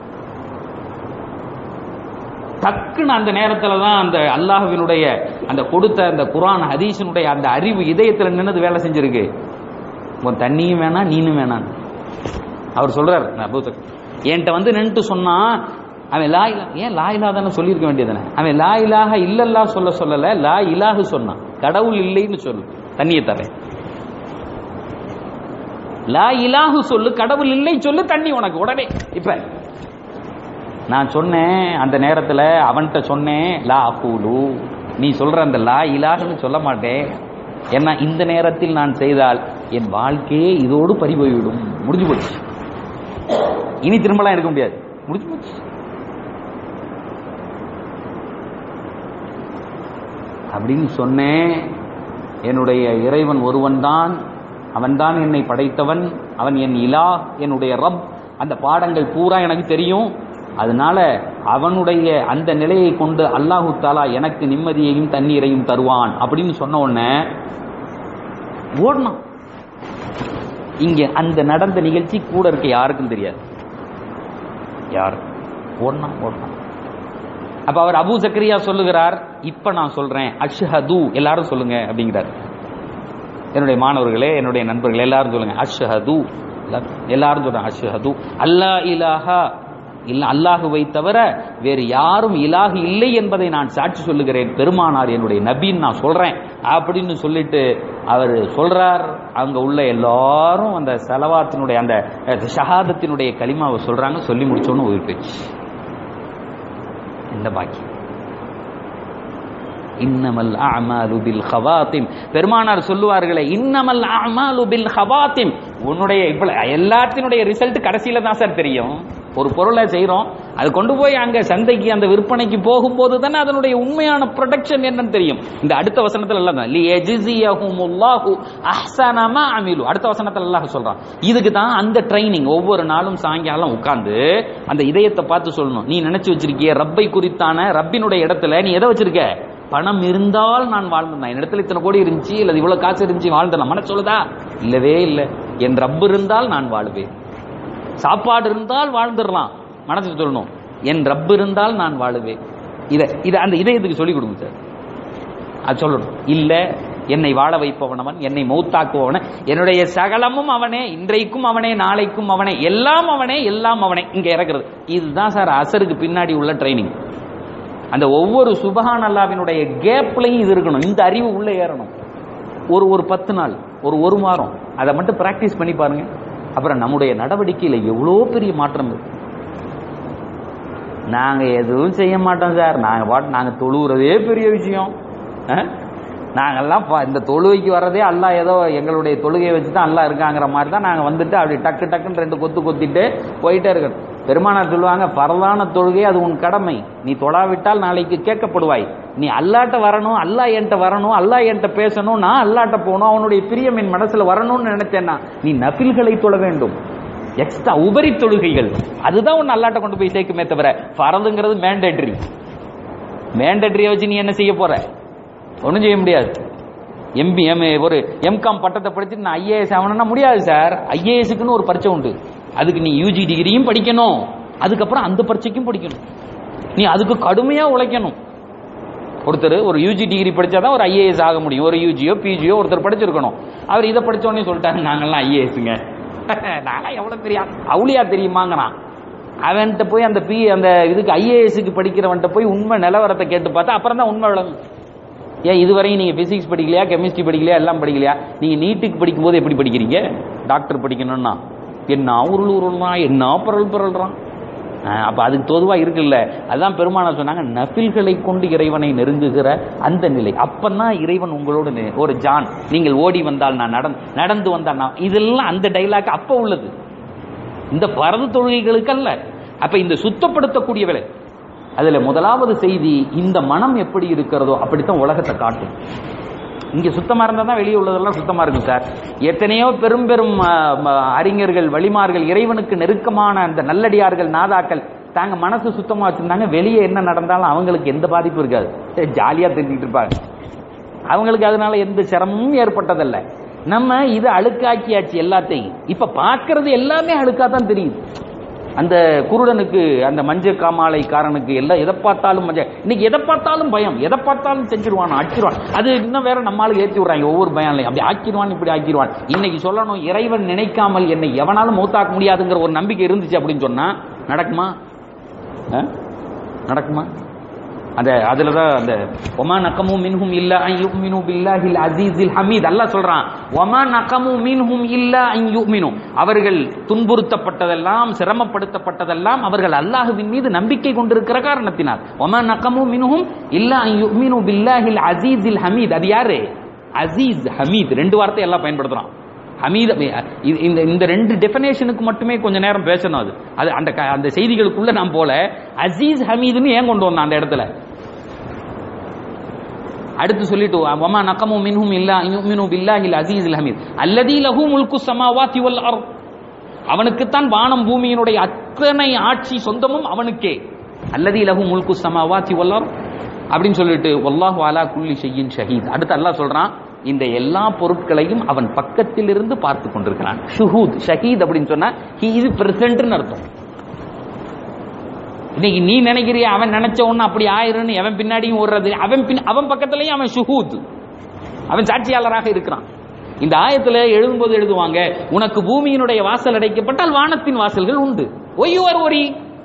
Speaker 1: டக்குன்னு அந்த நேரத்துல தான் அந்த அல்லாஹ்வினுடைய அந்த கொடுத்த அந்த குரான் ஹதீஸினுடைய அந்த அறிவு இதயத்துல நின்னது வேலை செஞ்சிருக்கு உன் தண்ணியும் வேணாம் நீனும் வேணாம் அவர் சொல்றார் அபூதர் என்கிட்ட வந்து நின்னுட்டு சொன்னா அவன் லா இலா ஏன் லா இல்லாதான்னு சொல்லியிருக்க வேண்டியதானே அவன் லா இலாஹ இல்லல்லா சொல்ல சொல்லல லா இலாஹு சொன்னான் கடவுள் இல்லைன்னு சொல்லு தண்ணியை தரேன் லா இலாஹு சொல்லு கடவுள் இல்லை சொல்லு தண்ணி உனக்கு உடனே இப்ப நான் சொன்னேன் அந்த நேரத்துல அவன்கிட்ட சொன்னேன் லா அகூலு நீ சொல்ற அந்த லா இலாஹுன்னு சொல்ல மாட்டேன் ஏன்னா இந்த நேரத்தில் நான் செய்தால் என் வாழ்க்கையே இதோடு பறி போய்விடும் முடிஞ்சு போச்சு இனி திரும்பலாம் எடுக்க முடியாது முடிஞ்சு போச்சு அப்படின்னு சொன்னேன் என்னுடைய இறைவன் ஒருவன்தான் அவன்தான் என்னை படைத்தவன் அவன் என் இலா என்னுடைய ரப் அந்த பாடங்கள் பூரா எனக்கு தெரியும் அதனால அவனுடைய அந்த நிலையை கொண்டு அல்லாஹு தாலா எனக்கு நிம்மதியையும் தண்ணீரையும் தருவான் அப்படின்னு சொன்ன உடனே ஓடணும் இங்க அந்த நடந்த நிகழ்ச்சி கூட இருக்க யாருக்கும் தெரியாது யார் ஓடனா ஓடனா அப்ப அவர் அபூ ஜக்கரியா சொல்லுகிறார் இப்ப நான் சொல்றேன் அஷ்ஹது எல்லாரும் சொல்லுங்க அப்படிங்கிறார் என்னுடைய மாணவர்களே என்னுடைய நண்பர்களே எல்லாரும் சொல்லுங்க அஷ்ஹது எல்லாரும் சொல்றாங்க அஷ்ஹது அல்லா இலாஹா இல்ல அல்லாஹுவை தவிர வேறு யாரும் இலாஹு இல்லை என்பதை நான் சாட்சி சொல்லுகிறேன் பெருமானார் என்னுடைய நபின்னு நான் சொல்றேன் அப்படின்னு சொல்லிட்டு அவர் சொல்றார் அங்க உள்ள எல்லாரும் அந்த செலவாத்தினுடைய அந்த அஹ், ஷஹாதத்தினுடைய களிமாவை சொல்றாங்க சொல்லி முடிச்சோன்னு உயிர் போயிடுச்சு இந்த பாக்கியம் இன்னமல் அமாலு பில் ஹவாத்திம் பெருமானார் சொல்லுவார்களே இன்னமல் அமாலு பில் ஹவாத்திம் உன்னுடைய இப்ப எல்லாத்தினுடைய ரிசல்ட் கடைசியில தான் சார் தெரியும் ஒரு பொருளை செய்றோம் அது கொண்டு போய் அங்க சந்தைக்கு அந்த விற்பனைக்கு போகும்போது தானே அதனுடைய உண்மையான ப்ரொடக்ஷன் என்னன்னு தெரியும் இந்த அடுத்த வசனத்துல எல்லாம் தான் லியஜிசியஹுமுல்லாஹு அஹ்ஸன மா அமிலு அடுத்த வசனத்துல அல்லாஹ் சொல்றான் இதுக்கு தான் அந்த ட்ரைனிங் ஒவ்வொரு நாளும் சாயங்காலம் உட்கார்ந்து அந்த இதயத்தை பார்த்து சொல்லணும் நீ நினைச்சு வச்சிருக்கிய ரப்பை குறித்தான ரப்பினுடைய இடத்துல நீ எதை வச்சிருக்க பணம் இருந்தால் நான் வாழ்ந்தேன் என் இடத்துல இத்தனை கோடி இருந்துச்சு இல்ல இவ்வளவு காசு இருந்துச்சு வாழ்ந்தேன் மன சொல்லுதா இல்லவே இல்லை என் ரப்பு இருந்தால் நான் வாழுவேன் சாப்பாடு இருந்தால் வாழ்ந்துடலாம் மனசுக்கு சொல்லணும் என் ரப்பு இருந்தால் நான் வாழுவேன் இதை இதை அந்த இதயத்துக்கு சொல்லிக் கொடுங்க சார் அது சொல்லணும் இல்ல என்னை வாழ வைப்பவன் அவன் என்னை மௌத்தாக்குபவன் என்னுடைய சகலமும் அவனே இன்றைக்கும் அவனே நாளைக்கும் அவனே எல்லாம் அவனே எல்லாம் அவனே இங்க இறக்குறது இதுதான் சார் அசருக்கு பின்னாடி உள்ள ட்ரைனிங் அந்த ஒவ்வொரு சுபஹான் அல்லாவினுடைய கேப்லையும் இது இருக்கணும் இந்த அறிவு உள்ள ஏறணும் ஒரு ஒரு பத்து நாள் ஒரு ஒரு வாரம் அதை மட்டும் பிராக்டிஸ் பண்ணி பாருங்க அப்புறம் நம்முடைய நடவடிக்கையில எவ்வளோ பெரிய மாற்றம் இருக்கு நாங்க எதுவும் செய்ய மாட்டோம் சார் நாங்க பாட்டு நாங்க தொழுகிறதே பெரிய விஷயம் அஹ்? நாங்கெல்லாம் பா- இந்த தொழுகைக்கு வர்றதே அல்லாஹ் ஏதோ எங்களுடைய தொழுகையை வச்சு தான் அல்லாஹ் இருக்காங்கிற மாதிரி தான் நாங்க வந்துட்டு அப்படி டக்கு டக்குன்னு ரெண்டு கொத்து கொத்திட்டு போயிட்டே இருக்கணும் பெருமானார் சொல்லுவாங்க பரவான தொழுகை அது உன் கடமை நீ தொழாவிட்டால் நாளைக்கு கேட்கப்படுவாய் நீ அல்லாட்ட வரணும் அல்லாஹ் என்கிட்ட வரணும் அல்லாஹ் என்கிட்ட பேசணும் நான் அல்லாட்ட போகணும் அவனுடைய பிரியம் என் மனசுல வரணும்னு நினைச்சேன்னா நீ நபில்களை தொழ வேண்டும் எக்ஸ்ட்ரா உபரி தொழுகைகள் அதுதான் உன் அல்லாட்ட கொண்டு போய் சேர்க்குமே தவிர ஃபரதுங்கிறது மேண்டேட்டரி மேண்டேட்டரியை வச்சு நீ என்ன செய்ய போற ஒன்றும் செய்ய முடியாது எம்பி எம் ஒரு எம்காம் பட்டத்தை படிச்சுட்டு நான் ஐஏஎஸ் ஆகணும்னா முடியாது சார் ஐஏஎஸ்க்குன்னு ஒரு பரீட்சை உண்டு அதுக்கு நீ யூஜி டிகிரியும் படிக்கணும் அதுக்கப்புறம் அந்த பரீட்சைக்கும் படிக்கணும் நீ அதுக்கு கடுமையா உழைக்கணும் ஒருத்தர் ஒரு யூஜி டிகிரி படிச்சாதான் ஒரு ஐஏஎஸ் ஆக முடியும் ஒரு யூஜியோ பிஜியோ ஒருத்தர் படிச்சிருக்கணும் அவர் இதை படிச்சோடனே சொல்லிட்டாங்க நாங்கெல்லாம் ஐஏஎஸ்ங்க நான்லாம் எவ்வளவு பெரிய ஆள். அவுளியா தெரியுமாங்கிறான் அவன்கிட்ட போய் அந்த பி அந்த இதுக்கு ஐஏஎஸ்க்கு படிக்கிறவன்ட்ட போய் உண்மை நிலவரத்தை கேட்டு பார்த்தா அப்புறம் தான் உண்மை விளங்கும் ஏன் இதுவரையும் நீங்க பிசிக்ஸ் படிக்கலையா கெமிஸ்ட்ரி படிக்கலையா எல்லாம் படிக்கலையா நீங்க நீட்டுக்கு படிக்கும்போது எப்படி படிக்கிறீங்க டாக்டர் படிக்கணும்னா என்ன உருள் உருள்றான் என்ன பரல் பரல்றான் ஆஹ் அப்ப அதுக்கு தோதுவா இருக்குல்ல அதான் பெருமானா சொன்னாங்க நபில்களை கொண்டு இறைவனை நெருங்குகிற அந்த நிலை அப்பதான் இறைவன் உங்களோடு நெ- ஒரு ஜான் நீங்கள் ஓடி வந்தால் நான் நடந்து நடந்து வந்தால் நான் இதெல்லாம் அந்த டைலாக் அப்ப உள்ளது இந்த பரது தொழுகைகளுக்கு அல்ல அப்ப இந்த சுத்தப்படுத்தக்கூடிய வேலை அதுல முதலாவது செய்தி இந்த மனம் எப்படி இருக்கிறதோ அப்படித்தான் உலகத்தை காட்டும் இங்க சுத்தமா இருந்தா தான் வெளியே உள்ளதெல்லாம் சுத்தமா இருக்கும் சார் எத்தனையோ பெரும் பெரும் ஆ, ம, அறிஞர்கள் வழிமார்கள் இறைவனுக்கு நெருக்கமான அந்த நல்லடியார்கள் நாதாக்கள் தாங்க மனசு சுத்தமா வச்சிருந்தாங்க வெளியே என்ன நடந்தாலும் அவங்களுக்கு எந்த பாதிப்பும் இருக்காது ஜாலியா தெரிஞ்சுட்டு இருப்பாங்க அவங்களுக்கு அதனால எந்த சிரமமும் ஏற்பட்டதல்ல நம்ம இது அழுக்காக்கியாச்சு எல்லாத்தையும் இப்ப பார்க்கிறது எல்லாமே அழுக்கா தான் தெரியுது அந்த குருடனுக்கு அந்த மஞ்சள் காமாலைக்காரனுக்கு எல்லாம் எதை பார்த்தாலும் மஞ்சள் இன்னைக்கு எதை பார்த்தாலும் பயம் எதை பார்த்தாலும் செஞ்சிருவான் அடிச்சிருவான் அது இன்னும் வேற நம்மளுக்கு ஏற்றி விடுறாங்க ஒவ்வொரு பயம்லையும் அப்படி ஆக்கிடுவான் இப்படி ஆக்கிடுவான் இன்னைக்கு சொல்லணும் இறைவன் நினைக்காமல் என்னை எவனாலும் மூத்தாக்க முடியாதுங்கிற ஒரு நம்பிக்கை இருந்துச்சு அப்படின்னு சொன்னா நடக்குமா ஆ? நடக்குமா அந்த அதுல தான் அந்த ஒமா நக்கமு மின்ஹும் இல்ல அன் யுமினு பில்லாஹில் அசீஸில் ஹமீத் அல்லாஹ் சொல்றான் ஒமா நக்கமு மின்ஹும் இல்ல அன் யுமினு அவர்கள் துன்புறுத்தப்பட்டதெல்லாம் சிரமப்படுத்தப்பட்டதெல்லாம் அவர்கள் அல்லாஹ்வின் மீது நம்பிக்கை கொண்டிருக்கிற காரணத்தினால் ஒமா நக்கமு மின்ஹும் இல்ல அன் யுமினு பில்லாஹில் அசீஸில் ஹமீத் அது யாரு அசீஸ் ஹமீத் ரெண்டு வார்த்தை எல்லாம் பயன்படுத்துறான் ஹமீத் இது- இந்த இந்த ரெண்டு டெஃபினேஷனுக்கு மட்டுமே கொஞ்ச நேரம் பேசணும் அது அது அந்த க- அந்த செய்திகளுக்குள்ள நாம் போல அசீஸ் ஹமீதுன்னு ஏன் கொண்டு வந்தான் அந்த இடத்துல அடுத்து சொல்லிட்டு வமா நகமு மின்ஹும் இல்லா யுமினு பில்லாஹில் அசீஸில் ஹமீத் அல்லதி லஹு முல்கு சமாவாத்தி வல் அர்த் அவனுக்குத்தான் வானம் பூமியினுடைய அத்தனை ஆட்சி சொந்தமும் அவனுக்கே அல்லதி லஹு முல்கு சமாவாத்தி வல் அர்த் அப்படின்னு சொல்லிட்டு வல்லாஹு அலா குல்லி ஷையின் ஷஹீத் அடுத்து அல்லாஹ் சொல்றான் இந்த எல்லா பொருட்களையும் அவன் பக்கத்தில் இருந்து பார்த்து கொண்டிருக்கிறான் ஷுஹூத் ஷஹீத் அப்படின்னு சொன்னா ஹி இது பிரசன்ட்னு அர்த்தம் இன்னைக்கு நீ நினைக்கிறிய அவன் நினைச்ச ஒண்ணு அப்படி ஆயிருன்னு அவன் பின்னாடியும் ஓடுறது அவன் பின் அவன் பக்கத்துலயும் அவன் ஷுஹூத் அவன் சாட்சியாளராக இருக்கிறான் இந்த ஆயத்துல எழுதும்போது எழுதுவாங்க உனக்கு பூமியினுடைய வாசல் அடைக்கப்பட்டால் வானத்தின் வாசல்கள் உண்டு ஒய்யுவர் ஒரி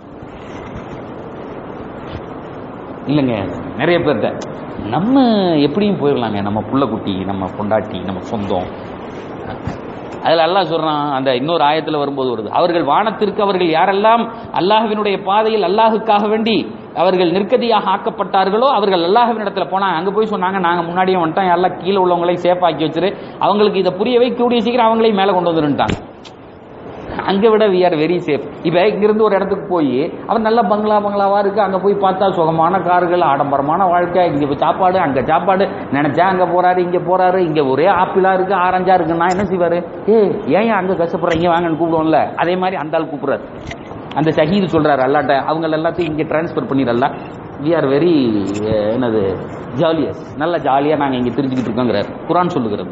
Speaker 1: இல்லைங்க நிறைய பேர்த்த நம்ம எப்படியும் போயிடலாங்க நம்ம புள்ளக்குட்டி நம்ம பொண்டாட்டி நம்ம சொந்தம் அதுல அல்லாஹ் சொல்றான் அந்த இன்னொரு ஆயத்துல வரும்போது வருது அவர்கள் வானத்திற்கு அவர்கள் யாரெல்லாம் அல்லாஹ்வினுடைய பாதையில் அல்லாஹுக்காக வேண்டி அவர்கள் நிற்கதியாக ஆக்கப்பட்டார்களோ அவர்கள் அல்லாஹ்வின் இடத்துல போனாங்க அங்க போய் சொன்னாங்க நாங்க முன்னாடியே வந்துட்டோம் எல்லாம் கீழே உள்ளவங்களையும் சேஃப் ஆக்கி வச்சிரு அவங்களுக்கு இதை புரிய வை கூடிய சீக்கிரம் அவங்களையும் மேல கொண்டு வந்துருன்ட்டாங்க அங்கே விட வி ஆர் வெரி சேஃப் இப்போ இங்கிருந்து ஒரு இடத்துக்கு போய் அவர் நல்ல பங்களா பங்களாவா இருக்கு அங்கே போய் பார்த்தா சுகமான கார்கள் ஆடம்பரமான வாழ்க்கை இங்கே சாப்பாடு அங்கே சாப்பாடு நினைச்சா அங்கே போறாரு இங்கே போறாரு இங்கே ஒரே ஆப்பிளா இருக்கு ஆரஞ்சா இருக்குன்னா என்ன செய்வாரு ஏ ஏன் அங்கே கஷ்டப்படுற இங்கே வாங்கன்னு கூப்பிடுவோம்ல அதே மாதிரி அந்த ஆள் கூப்பிடுறாரு அந்த ஷஹீது சொல்றாரு அல்லாட்ட அவங்க எல்லாத்தையும் இங்கே டிரான்ஸ்ஃபர் பண்ணிடல வி ஆர் வெரி என்னது ஜாலியஸ் நல்ல ஜாலியாக நாங்கள் இங்கே தெரிஞ்சுக்கிட்டு இருக்கோங்கிறார் குரான் சொல்லுகிறது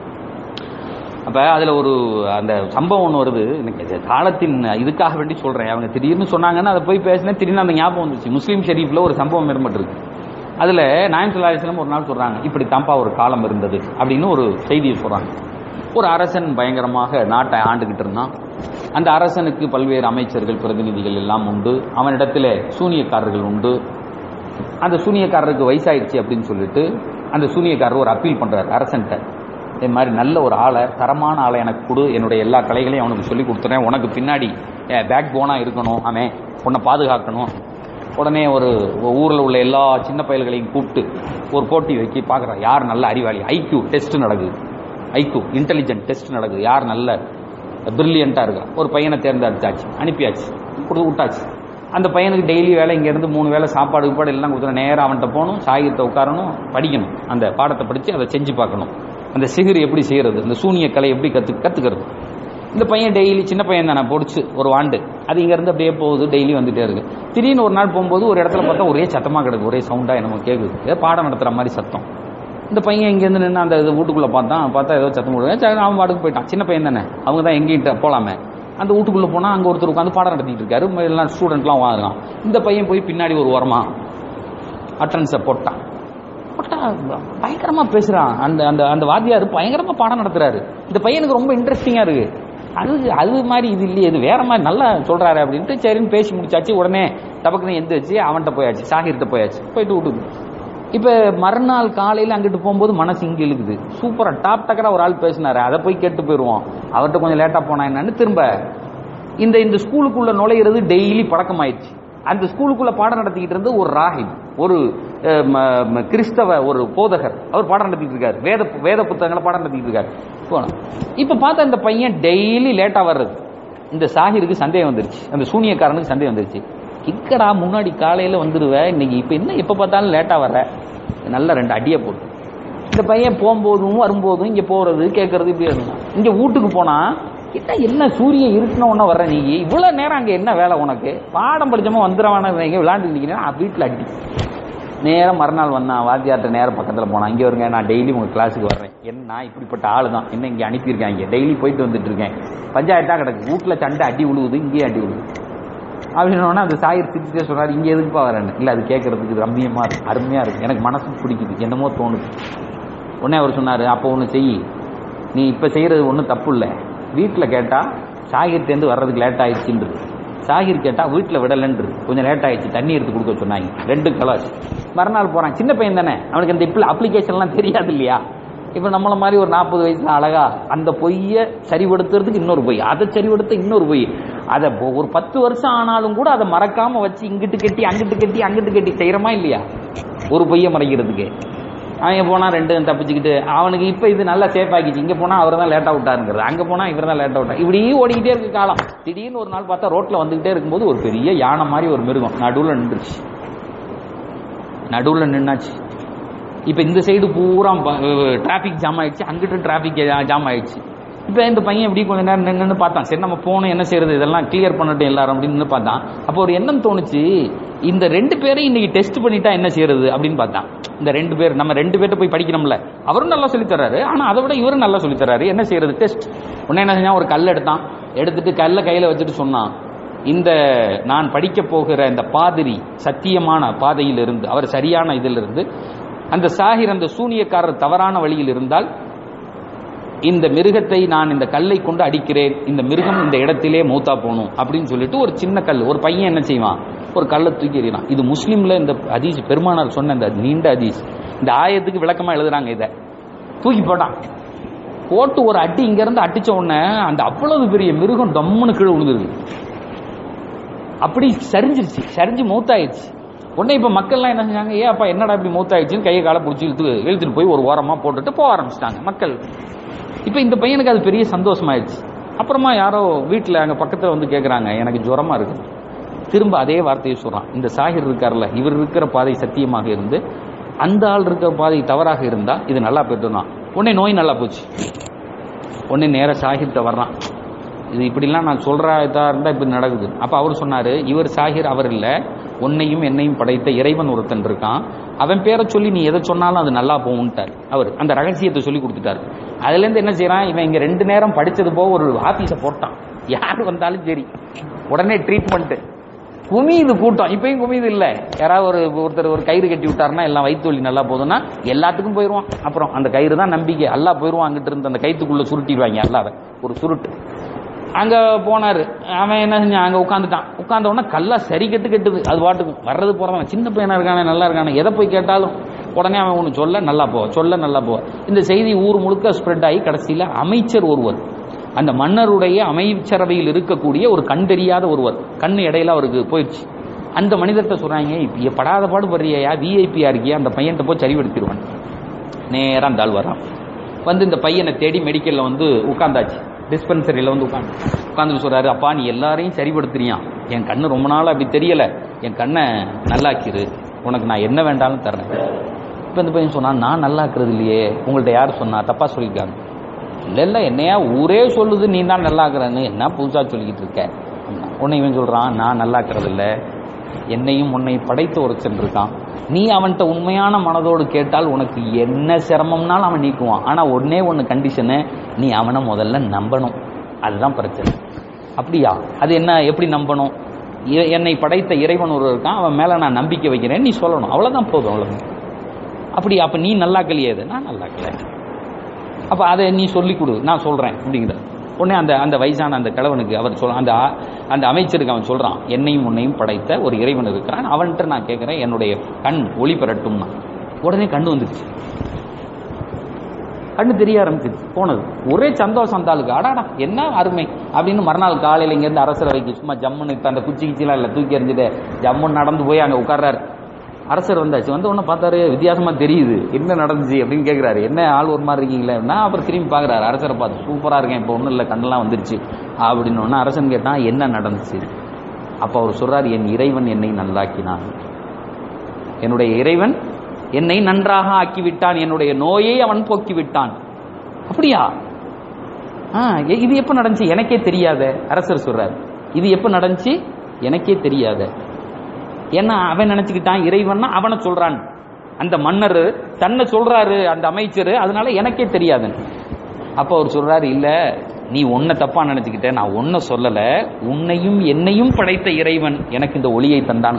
Speaker 1: அப்போ அதில் ஒரு அந்த சம்பவம் ஒன்று வருது எனக்கு இது காலத்தின் இதுக்காக வேண்டி சொல்கிறேன் அவங்க திடீர்னு சொன்னாங்கன்னா அதை போய் பேசினேன் திடீர்னு அந்த ஞாபகம் வந்துச்சு முஸ்லீம் ஷெரீஃபில் ஒரு சம்பவம் ஏற்பட்டிருக்கு அதில் நாயம் சுல்லாஸ்லம் ஒரு நாள் சொல்கிறாங்க இப்படி தாம்பா ஒரு காலம் இருந்தது அப்படின்னு ஒரு செய்தியை சொல்கிறாங்க ஒரு அரசன் பயங்கரமாக நாட்டை ஆண்டுகிட்டு இருந்தான் அந்த அரசனுக்கு பல்வேறு அமைச்சர்கள் பிரதிநிதிகள் எல்லாம் உண்டு அவனிடத்தில் சூனியக்காரர்கள் உண்டு அந்த சூனியக்காரருக்கு வயசாயிடுச்சு அப்படின்னு சொல்லிட்டு அந்த சூனியக்காரர் ஒரு அப்பீல் பண்றாரு அரசன்ட்ட இது மாதிரி நல்ல ஒரு ஆளை தரமான ஆளை எனக்கு கொடு என்னுடைய எல்லா கலைகளையும் அவனுக்கு சொல்லி கொடுத்துறேன் உனக்கு பின்னாடி பேக் போனா இருக்கணும் அவன் உன்னை பாதுகாக்கணும் உடனே ஒரு ஊரில் உள்ள எல்லா சின்ன பயல்களையும் கூப்பிட்டு ஒரு போட்டி வைக்கி பார்க்குறான் யார் நல்ல அறிவாளி ஐக்யூ டெஸ்ட் நடக்குது ஐக்யூ இன்டெலிஜென்ட் டெஸ்ட் நடக்குது யார் நல்ல பிரில்லியண்ட்டாக இருக்கா ஒரு பையனை தேர்ந்தெடுத்தாச்சு அனுப்பியாச்சு கொடுத்து விட்டாச்சு அந்த பையனுக்கு டெய்லி வேலை இங்கேருந்து மூணு வேலை சாப்பாடு கீப்பாடு எல்லாம் கொடுத்துரும் நேராக அவன்கிட்ட போகணும் சாகிரத்தை உட்காரணும் படிக்கணும் அந்த பாடத்தை படித்து அதை செஞ்சு பார்க்கணும் அந்த சிகிர் எப்படி செய்கிறது அந்த சூனிய கலை எப்படி கற்று கற்றுக்கிறது இந்த பையன் டெய்லி சின்ன பையன் தானே பொடிச்சு ஒரு வாண்டு அது இங்கேருந்து அப்படியே போகுது டெய்லி வந்துட்டே இருக்கு திடீர்னு ஒரு நாள் போகும்போது ஒரு இடத்துல பார்த்தா ஒரே சத்தமாக கிடக்கு ஒரே சவுண்டாக என்னமோ கேட்குது ஏதோ பாடம் நடத்துகிற மாதிரி சத்தம் இந்த பையன் இங்கேருந்து நின்று அந்த இது வீட்டுக்குள்ளே பார்த்தான் பார்த்தா ஏதோ சத்தம் போடுவேன் சரி அவன் பாட்டுக்கு போயிட்டான் சின்ன பையன் தானே அவங்க தான் எங்கேயும் போகலாமே அந்த வீட்டுக்குள்ளே போனால் அங்கே ஒருத்தர் உட்காந்து பாடம் நடத்திட்டு இருக்காரு எல்லாம் ஸ்டூடெண்ட்லாம் வாங்குறான் இந்த பையன் போய் பின்னாடி ஒரு உரமா அட்டன்ஸை போட்டான் போட்டா பயங்கரமாக பேசுகிறான் அந்த அந்த அந்த வாத்தியார் பயங்கரமாக பாடம் நடத்துறாரு இந்த பையனுக்கு ரொம்ப இன்ட்ரெஸ்டிங்காக இருக்கு அது அது மாதிரி இது இல்லையே இது வேற மாதிரி நல்லா சொல்றாரு அப்படின்ட்டு சரின்னு பேசி முடிச்சாச்சு உடனே டபக்குன்னு எந்திரிச்சு அவன்கிட்ட போயாச்சு சாகிர்கிட்ட போயாச்சு போயிட்டு விட்டுது இப்போ மறுநாள் காலையில் அங்கிட்டு போகும்போது மனசு இங்கே இழுக்குது சூப்பராக டாப் டக்கராக ஒரு ஆள் பேசினாரு அதை போய் கேட்டு போயிடுவோம் அவர்கிட்ட கொஞ்சம் லேட்டாக போனா என்னன்னு திரும்ப இந்த இந்த ஸ்கூலுக்குள்ள நுழையிறது டெய்லி பழக்கமாயிடுச்சு அந்த ஸ்கூலுக்குள்ள பாடம் நடத்திக்கிட்டு இருந்து ஒரு ராஹிப் ஒரு அஹ், ம- ம- கிறிஸ்தவ ஒரு போதகர் அவர் பாடம் நடத்திட்டு இருக்காரு வேத வேத புத்தகங்களை பாடம் நடத்திட்டு இருக்காரு போனோம் இப்ப பார்த்தா இந்த பையன் டெய்லி லேட்டா வர்றது இந்த சாஹிருக்கு சந்தேகம் வந்துருச்சு அந்த சூனியக்காரனுக்கு சந்தேகம் வந்துருச்சு இக்கடா முன்னாடி காலையில வந்துருவ இன்னைக்கு இப்ப என்ன எப்ப பார்த்தாலும் லேட்டா வர்ற நல்ல ரெண்டு அடியை போட்டு இந்த பையன் போகும்போதும் வரும்போதும் இங்க போறது கேட்கறது இப்படி இருந்தான் இங்க வீட்டுக்கு போனா என்ன என்ன சூரியன் இருட்டின உடனே வர்ற நீ இவ்வளவு நேரம் அங்க என்ன வேலை உனக்கு பாடம் படிச்சமா வந்துடவான விளையாண்டு நிக்கிறேன் வீட்டுல அடி நேரம் மறுநாள் வந்தான் வாத்தியார்ட்ட நேரம் பக்கத்தில் போனான் இங்கே வருங்க நான் டெய்லி உங்கள் கிளாஸுக்கு வர்றேன் என்ன நான் இப்படிப்பட்ட ஆளு தான் என்ன இங்கே அனுப்பியிருக்காங்க டெய்லி போயிட்டு வந்துட்டு இருக்கேன் பஞ்சாயத்தாக கிடக்கு வீட்டில் சண்டை அடி விழுவுது இங்கேயே அடி விழுவுது அப்படின்னோடனே அந்த சாயர் திட்டே சொன்னார் இங்கே எதுக்குப்பா வரேன்னு இல்லை அது கேட்கறதுக்கு ரம்மியமாக இருக்கு அருமையாக இருக்கு எனக்கு மனசு பிடிக்குது என்னமோ தோணுது உடனே அவர் சொன்னார் அப்போ ஒன்று செய் நீ இப்போ செய்கிறது ஒன்றும் தப்பு இல்லை வீட்டில் கேட்டால் சாகிர்லேருந்து வர்றதுக்கு லேட் ஆயிடுச்சுன்றது சாகிர் கேட்டால் வீட்டில் விடலன்றது கொஞ்சம் லேட் ஆயிடுச்சு தண்ணி எடுத்து கொடுக்க சொன்னாங்க ரெண்டு கலாஸ் மறுநாள் போகிறான் சின்ன பையன் தானே அவனுக்கு இந்த இப்போ அப்ளிகேஷன்லாம் தெரியாது இல்லையா இப்போ நம்மள மாதிரி ஒரு நாற்பது வயசுல அழகா அந்த பொய்யை சரிபடுத்துறதுக்கு இன்னொரு பொய் அதை சரிபடுத்த இன்னொரு பொய் அதை பொ- ஒரு பத்து வருஷம் ஆனாலும் கூட அதை மறக்காம வச்சு இங்கிட்டு கட்டி அங்கிட்டு கட்டி அங்கிட்டு கட்டி செய்யறமா இல்லையா ஒரு பொய்யை மறைக்கிறதுக்கு அவன் போனா ரெண்டு தப்பிச்சுக்கிட்டு அவனுக்கு இப்போ இது நல்லா சேஃப் ஆகிச்சு இங்க போனா அவர் தான் லேட் அவுட்டாருங்கிறது அங்க போனா இவர் தான் லேட் அவுட்டா இப்படி ஓடிக்கிட்டே இருக்கு காலம் திடீர்னு ஒரு நாள் பார்த்தா ரோட்ல வந்துகிட்டே இருக்கும்போது ஒரு பெரிய யானை மாதிரி ஒரு மிருகம் நடுவுல நின்றுச்சு நடுவுல நின்னாச்சு இப்போ இந்த சைடு பூரா டிராஃபிக் ஜாம் ஆயிடுச்சு அங்கிட்டு டிராஃபிக் ஜாம் ஆயிடுச்சு இப்போ இந்த பையன் இப்படி கொஞ்ச நேரம் நின்று பார்த்தான் சரி நம்ம போகணும் என்ன செய்யறது இதெல்லாம் கிளியர் பண்ணட்டும் எல்லாரும் அப்படின்னு நின்னு பார்த்தான் அப்போ ஒரு எண்ணம் தோணுச்சு இந்த ரெண்டு பேரையும் இன்னைக்கு டெஸ்ட் பண்ணிட்டா என்ன செய்யறது அப்படின்னு பார்த்தான் இந்த ரெண்டு பேர் நம்ம ரெண்டு பேர்ட்ட போய் படிக்கணும்ல அவரும் நல்லா சொல்லித் தர்றாரு ஆனா அதை விட இவரும் நல்லா சொல்லித் தர்றாரு என்ன செய்யறது டெஸ்ட் உடனே என்ன செஞ்சான் ஒரு கல் எடுத்தான் எடுத்துட்டு கல்லை கையில வச்சுட்டு சொன்னான் இந்த நான் படிக்க போகிற இந்த பாதிரி சத்தியமான பாதையில் இருந்து அவர் சரியான இதில் இருந்து அந்த சாகிர் அந்த சூனியக்காரர் தவறான வழியில் இருந்தால் இந்த மிருகத்தை நான் இந்த கல்லை கொண்டு அடிக்கிறேன் இந்த மிருகம் இந்த இடத்திலே மூத்தா போகணும் அப்படின்னு சொல்லிட்டு ஒரு சின்ன கல் ஒரு பையன் என்ன செய்வான் ஒரு கல்லை தூக்கி எறியலாம் இது முஸ்லீம்ல இந்த அதீஸ் பெருமானார் சொன்ன இந்த நீண்ட அதீஸ் இந்த ஆயத்துக்கு விளக்கமா எழுதுறாங்க இதை தூக்கி போட்டான் போட்டு ஒரு அடி இங்க இருந்து அடிச்ச உடனே அந்த அவ்வளவு பெரிய மிருகம் டம்முன்னு கீழே விழுந்துருது அப்படி சரிஞ்சிருச்சு சரிஞ்சு மூத்தாயிடுச்சு உடனே இப்ப மக்கள்லாம் என்ன செஞ்சாங்க ஏன் அப்பா என்னடா இப்படி மூத்தாயிடுச்சுன்னு கையை காலை பிடிச்சி இழுத்து இழுத்துட்டு போய் ஒரு ஓரமா போட்டுட்டு போக ஆரம்பிச்சிட்டாங்க மக்கள் இப்ப இந்த பையனுக்கு அது பெரிய சந்தோஷமாயிடுச்சு அப்புறமா யாரோ வீட்டில் அங்கே பக்கத்தில் வந்து கேட்குறாங்க எனக்கு ஜுரமா இருக்குது திரும்ப அதே வார்த்தையை சொல்கிறான் இந்த சாகிர் இருக்கார்ல இவர் இருக்கிற பாதை சத்தியமாக இருந்து அந்த ஆள் இருக்கிற பாதை தவறாக இருந்தால் இது நல்லா போயிட்டுனா உடனே நோய் நல்லா போச்சு உடனே நேராக சாகிர்கிட்ட வர்றான் இது இப்படிலாம் நான் சொல்கிறதா இருந்தால் இப்படி நடக்குது அப்போ அவர் சொன்னார் இவர் சாகிர் அவர் இல்லை உன்னையும் என்னையும் படைத்த இறைவன் ஒருத்தன் இருக்கான் அவன் பேரை சொல்லி நீ எதை சொன்னாலும் அது நல்லா போகும்ட்டார் அவர் அந்த ரகசியத்தை சொல்லி கொடுத்துட்டார் அதுலேருந்து என்ன செய்யறான் இவன் இங்கே ரெண்டு நேரம் படித்தது போக ஒரு ஆஃபீஸை போட்டான் யார் வந்தாலும் சரி உடனே ட்ரீட்மெண்ட்டு குமியுது கூட்டம் இப்பயும் குமியுது இல்லை யாராவது ஒரு ஒருத்தர் ஒரு கயிறு கட்டி விட்டாருன்னா எல்லாம் வயிற்று வலி நல்லா போகுதுன்னா எல்லாத்துக்கும் போயிடுவான் அப்புறம் அந்த கயிறு தான் நம்பிக்கை அல்லா போயிடுவான் அங்கிட்டு இருந்து அந்த கைத்துக்குள்ள சுருட்டிடுவாங்க அல்லாத ஒரு சுருட்டு அங்கே போனார் அவன் என்ன செஞ்சான் அங்கே உட்காந்துட்டான் உட்காந்த உடனே கல்லா சரி கெட்டு கெட்டுது அது பாட்டுக்கு வர்றது போகிறவன் சின்ன பையனா இருக்கானே நல்லா இருக்கானே எதை போய் கேட்டாலும் உடனே அவன் ஒன்று சொல்ல நல்லா போ சொல்ல நல்லா போ இந்த செய்தி ஊர் முழுக்க ஸ்ப்ரெட் ஆகி கடைசியில் அமைச்சர் ஒருவர் அந்த மன்னருடைய அமைச்சரவையில் இருக்கக்கூடிய ஒரு கண் தெரியாத ஒருவர் கண் இடையில அவருக்கு போயிடுச்சு அந்த மனிதர்கிட்ட சொல்றாங்க இப்ப படாத பாடு படுறியா விஐபியா இருக்கியா அந்த பையன்கிட்ட போய் சரிபடுத்திடுவான் நேரா அந்த ஆள் வரான் வந்து இந்த பையனை தேடி மெடிக்கல்ல வந்து உட்காந்தாச்சு டிஸ்பென்சரியில் வந்து உட்காந்து உட்காந்து சொல்றாரு அப்பா நீ எல்லாரையும் சரிபடுத்துறியான் என் கண்ணு ரொம்ப நாள் அப்படி தெரியல என் கண்ணை நல்லாக்கிரு உனக்கு நான் என்ன வேண்டாலும் தரேன் இப்போ இந்த பையன் சொன்னான் நான் நல்லாக்குறது இல்லையே உங்கள்ட்ட யார் சொன்னா தப்பா சொல்லியிருக்காங்க இல்லை இல்லை என்னையா ஊரே சொல்லுது நீ தான் நல்லாக்குறன்னு என்ன புதுசாக சொல்லிக்கிட்டு இருக்க உன்னை இவன் சொல்கிறான் நான் நல்லாக்குறது இல்லை என்னையும் உன்னை படைத்து ஒருத்தன் இருக்கான் நீ அவன்கிட்ட உண்மையான மனதோடு கேட்டால் உனக்கு என்ன சிரமம்னாலும் அவன் நீக்குவான் ஆனால் ஒன்னே ஒன்று கண்டிஷனு நீ அவனை முதல்ல நம்பணும் அதுதான் பிரச்சனை அப்படியா அது என்ன எப்படி நம்பணும் இ- என்னை படைத்த இறைவன் ஒரு இருக்கான் அவன் மேலே நான் நம்பிக்கை வைக்கிறேன் நீ சொல்லணும் அவ்வளோதான் போதும் அவ்வளோதான் அப்படி அப்போ நீ நல்லாக்கலையே அது நான் நல்லாக்கல அப்போ அதை நீ சொல்லிக் கொடு நான் சொல்கிறேன் அப்படிங்கிற உடனே அந்த அந்த வயசான அந்த கிழவனுக்கு அவர் சொல் அந்த ஆ- அந்த அமைச்சருக்கு அவன் சொல்கிறான் என்னையும் உன்னையும் படைத்த ஒரு இறைவன் இருக்கிறான் அவன்கிட்ட நான் கேட்குறேன் என்னுடைய கண் ஒளி பெறட்டும்னா உடனே கண்ணு வந்துருச்சு கண்ணு தெரிய ஆரம்பிச்சிருச்சு போனது ஒரே சந்தோஷம் அந்த ஆளுக்கு அடாடா என்ன அருமை அப்படின்னு மறுநாள் காலையில் இங்கேருந்து அரசரவைக்கு சும்மா ஜம்முன்னு இப்ப அந்த குச்சி கிச்சிலாம் இல்லை தூக்கி எறிஞ்சிட்டு ஜம்முன்னு நடந்து போய் அங்கே உட்கார்றாரு அரசர் வந்தாச்சு வந்த உடனே பார்த்தாரு வித்தியாசமா தெரியுது என்ன நடந்துச்சு அப்படின்னு கேட்குறாரு என்ன ஆள் ஒரு மாதிரி இருக்கீங்களே நான் அப்புறம் திரும்பி பார்க்குறாரு அரசரை பார்த்து சூப்பராக இருக்கேன் இப்போ ஒன்றும் இல்லை கண்ணெல்லாம் வந்துருச்சு அப்படின்னு ஒன்று அரசன் கேட்டான் என்ன நடந்துச்சு அப்போ அவர் சொல்றாரு என் இறைவன் என்னை நல்லாக்கினான் என்னுடைய இறைவன் என்னை நன்றாக ஆக்கி விட்டான் என்னுடைய நோயை அவன் போக்கி விட்டான் அப்படியா ஆ எ- இது எப்ப நடந்துச்சு எனக்கே தெரியாத அரசர் சொல்றாரு இது எப்ப நடந்துச்சு எனக்கே தெரியாத ஏன்னா அவன் நினைச்சுக்கிட்டான் இறைவன்னா அவனை சொல்றான் அந்த மன்னர் தன்னை சொல்றாரு அந்த அமைச்சர் அதனால எனக்கே தெரியாதுன்னு அப்போ அவர் சொல்றாரு இல்ல நீ உன்னை தப்பா நினைச்சுக்கிட்ட நான் உன்னை சொல்லல உன்னையும் என்னையும் படைத்த இறைவன் எனக்கு இந்த ஒளியை தந்தான்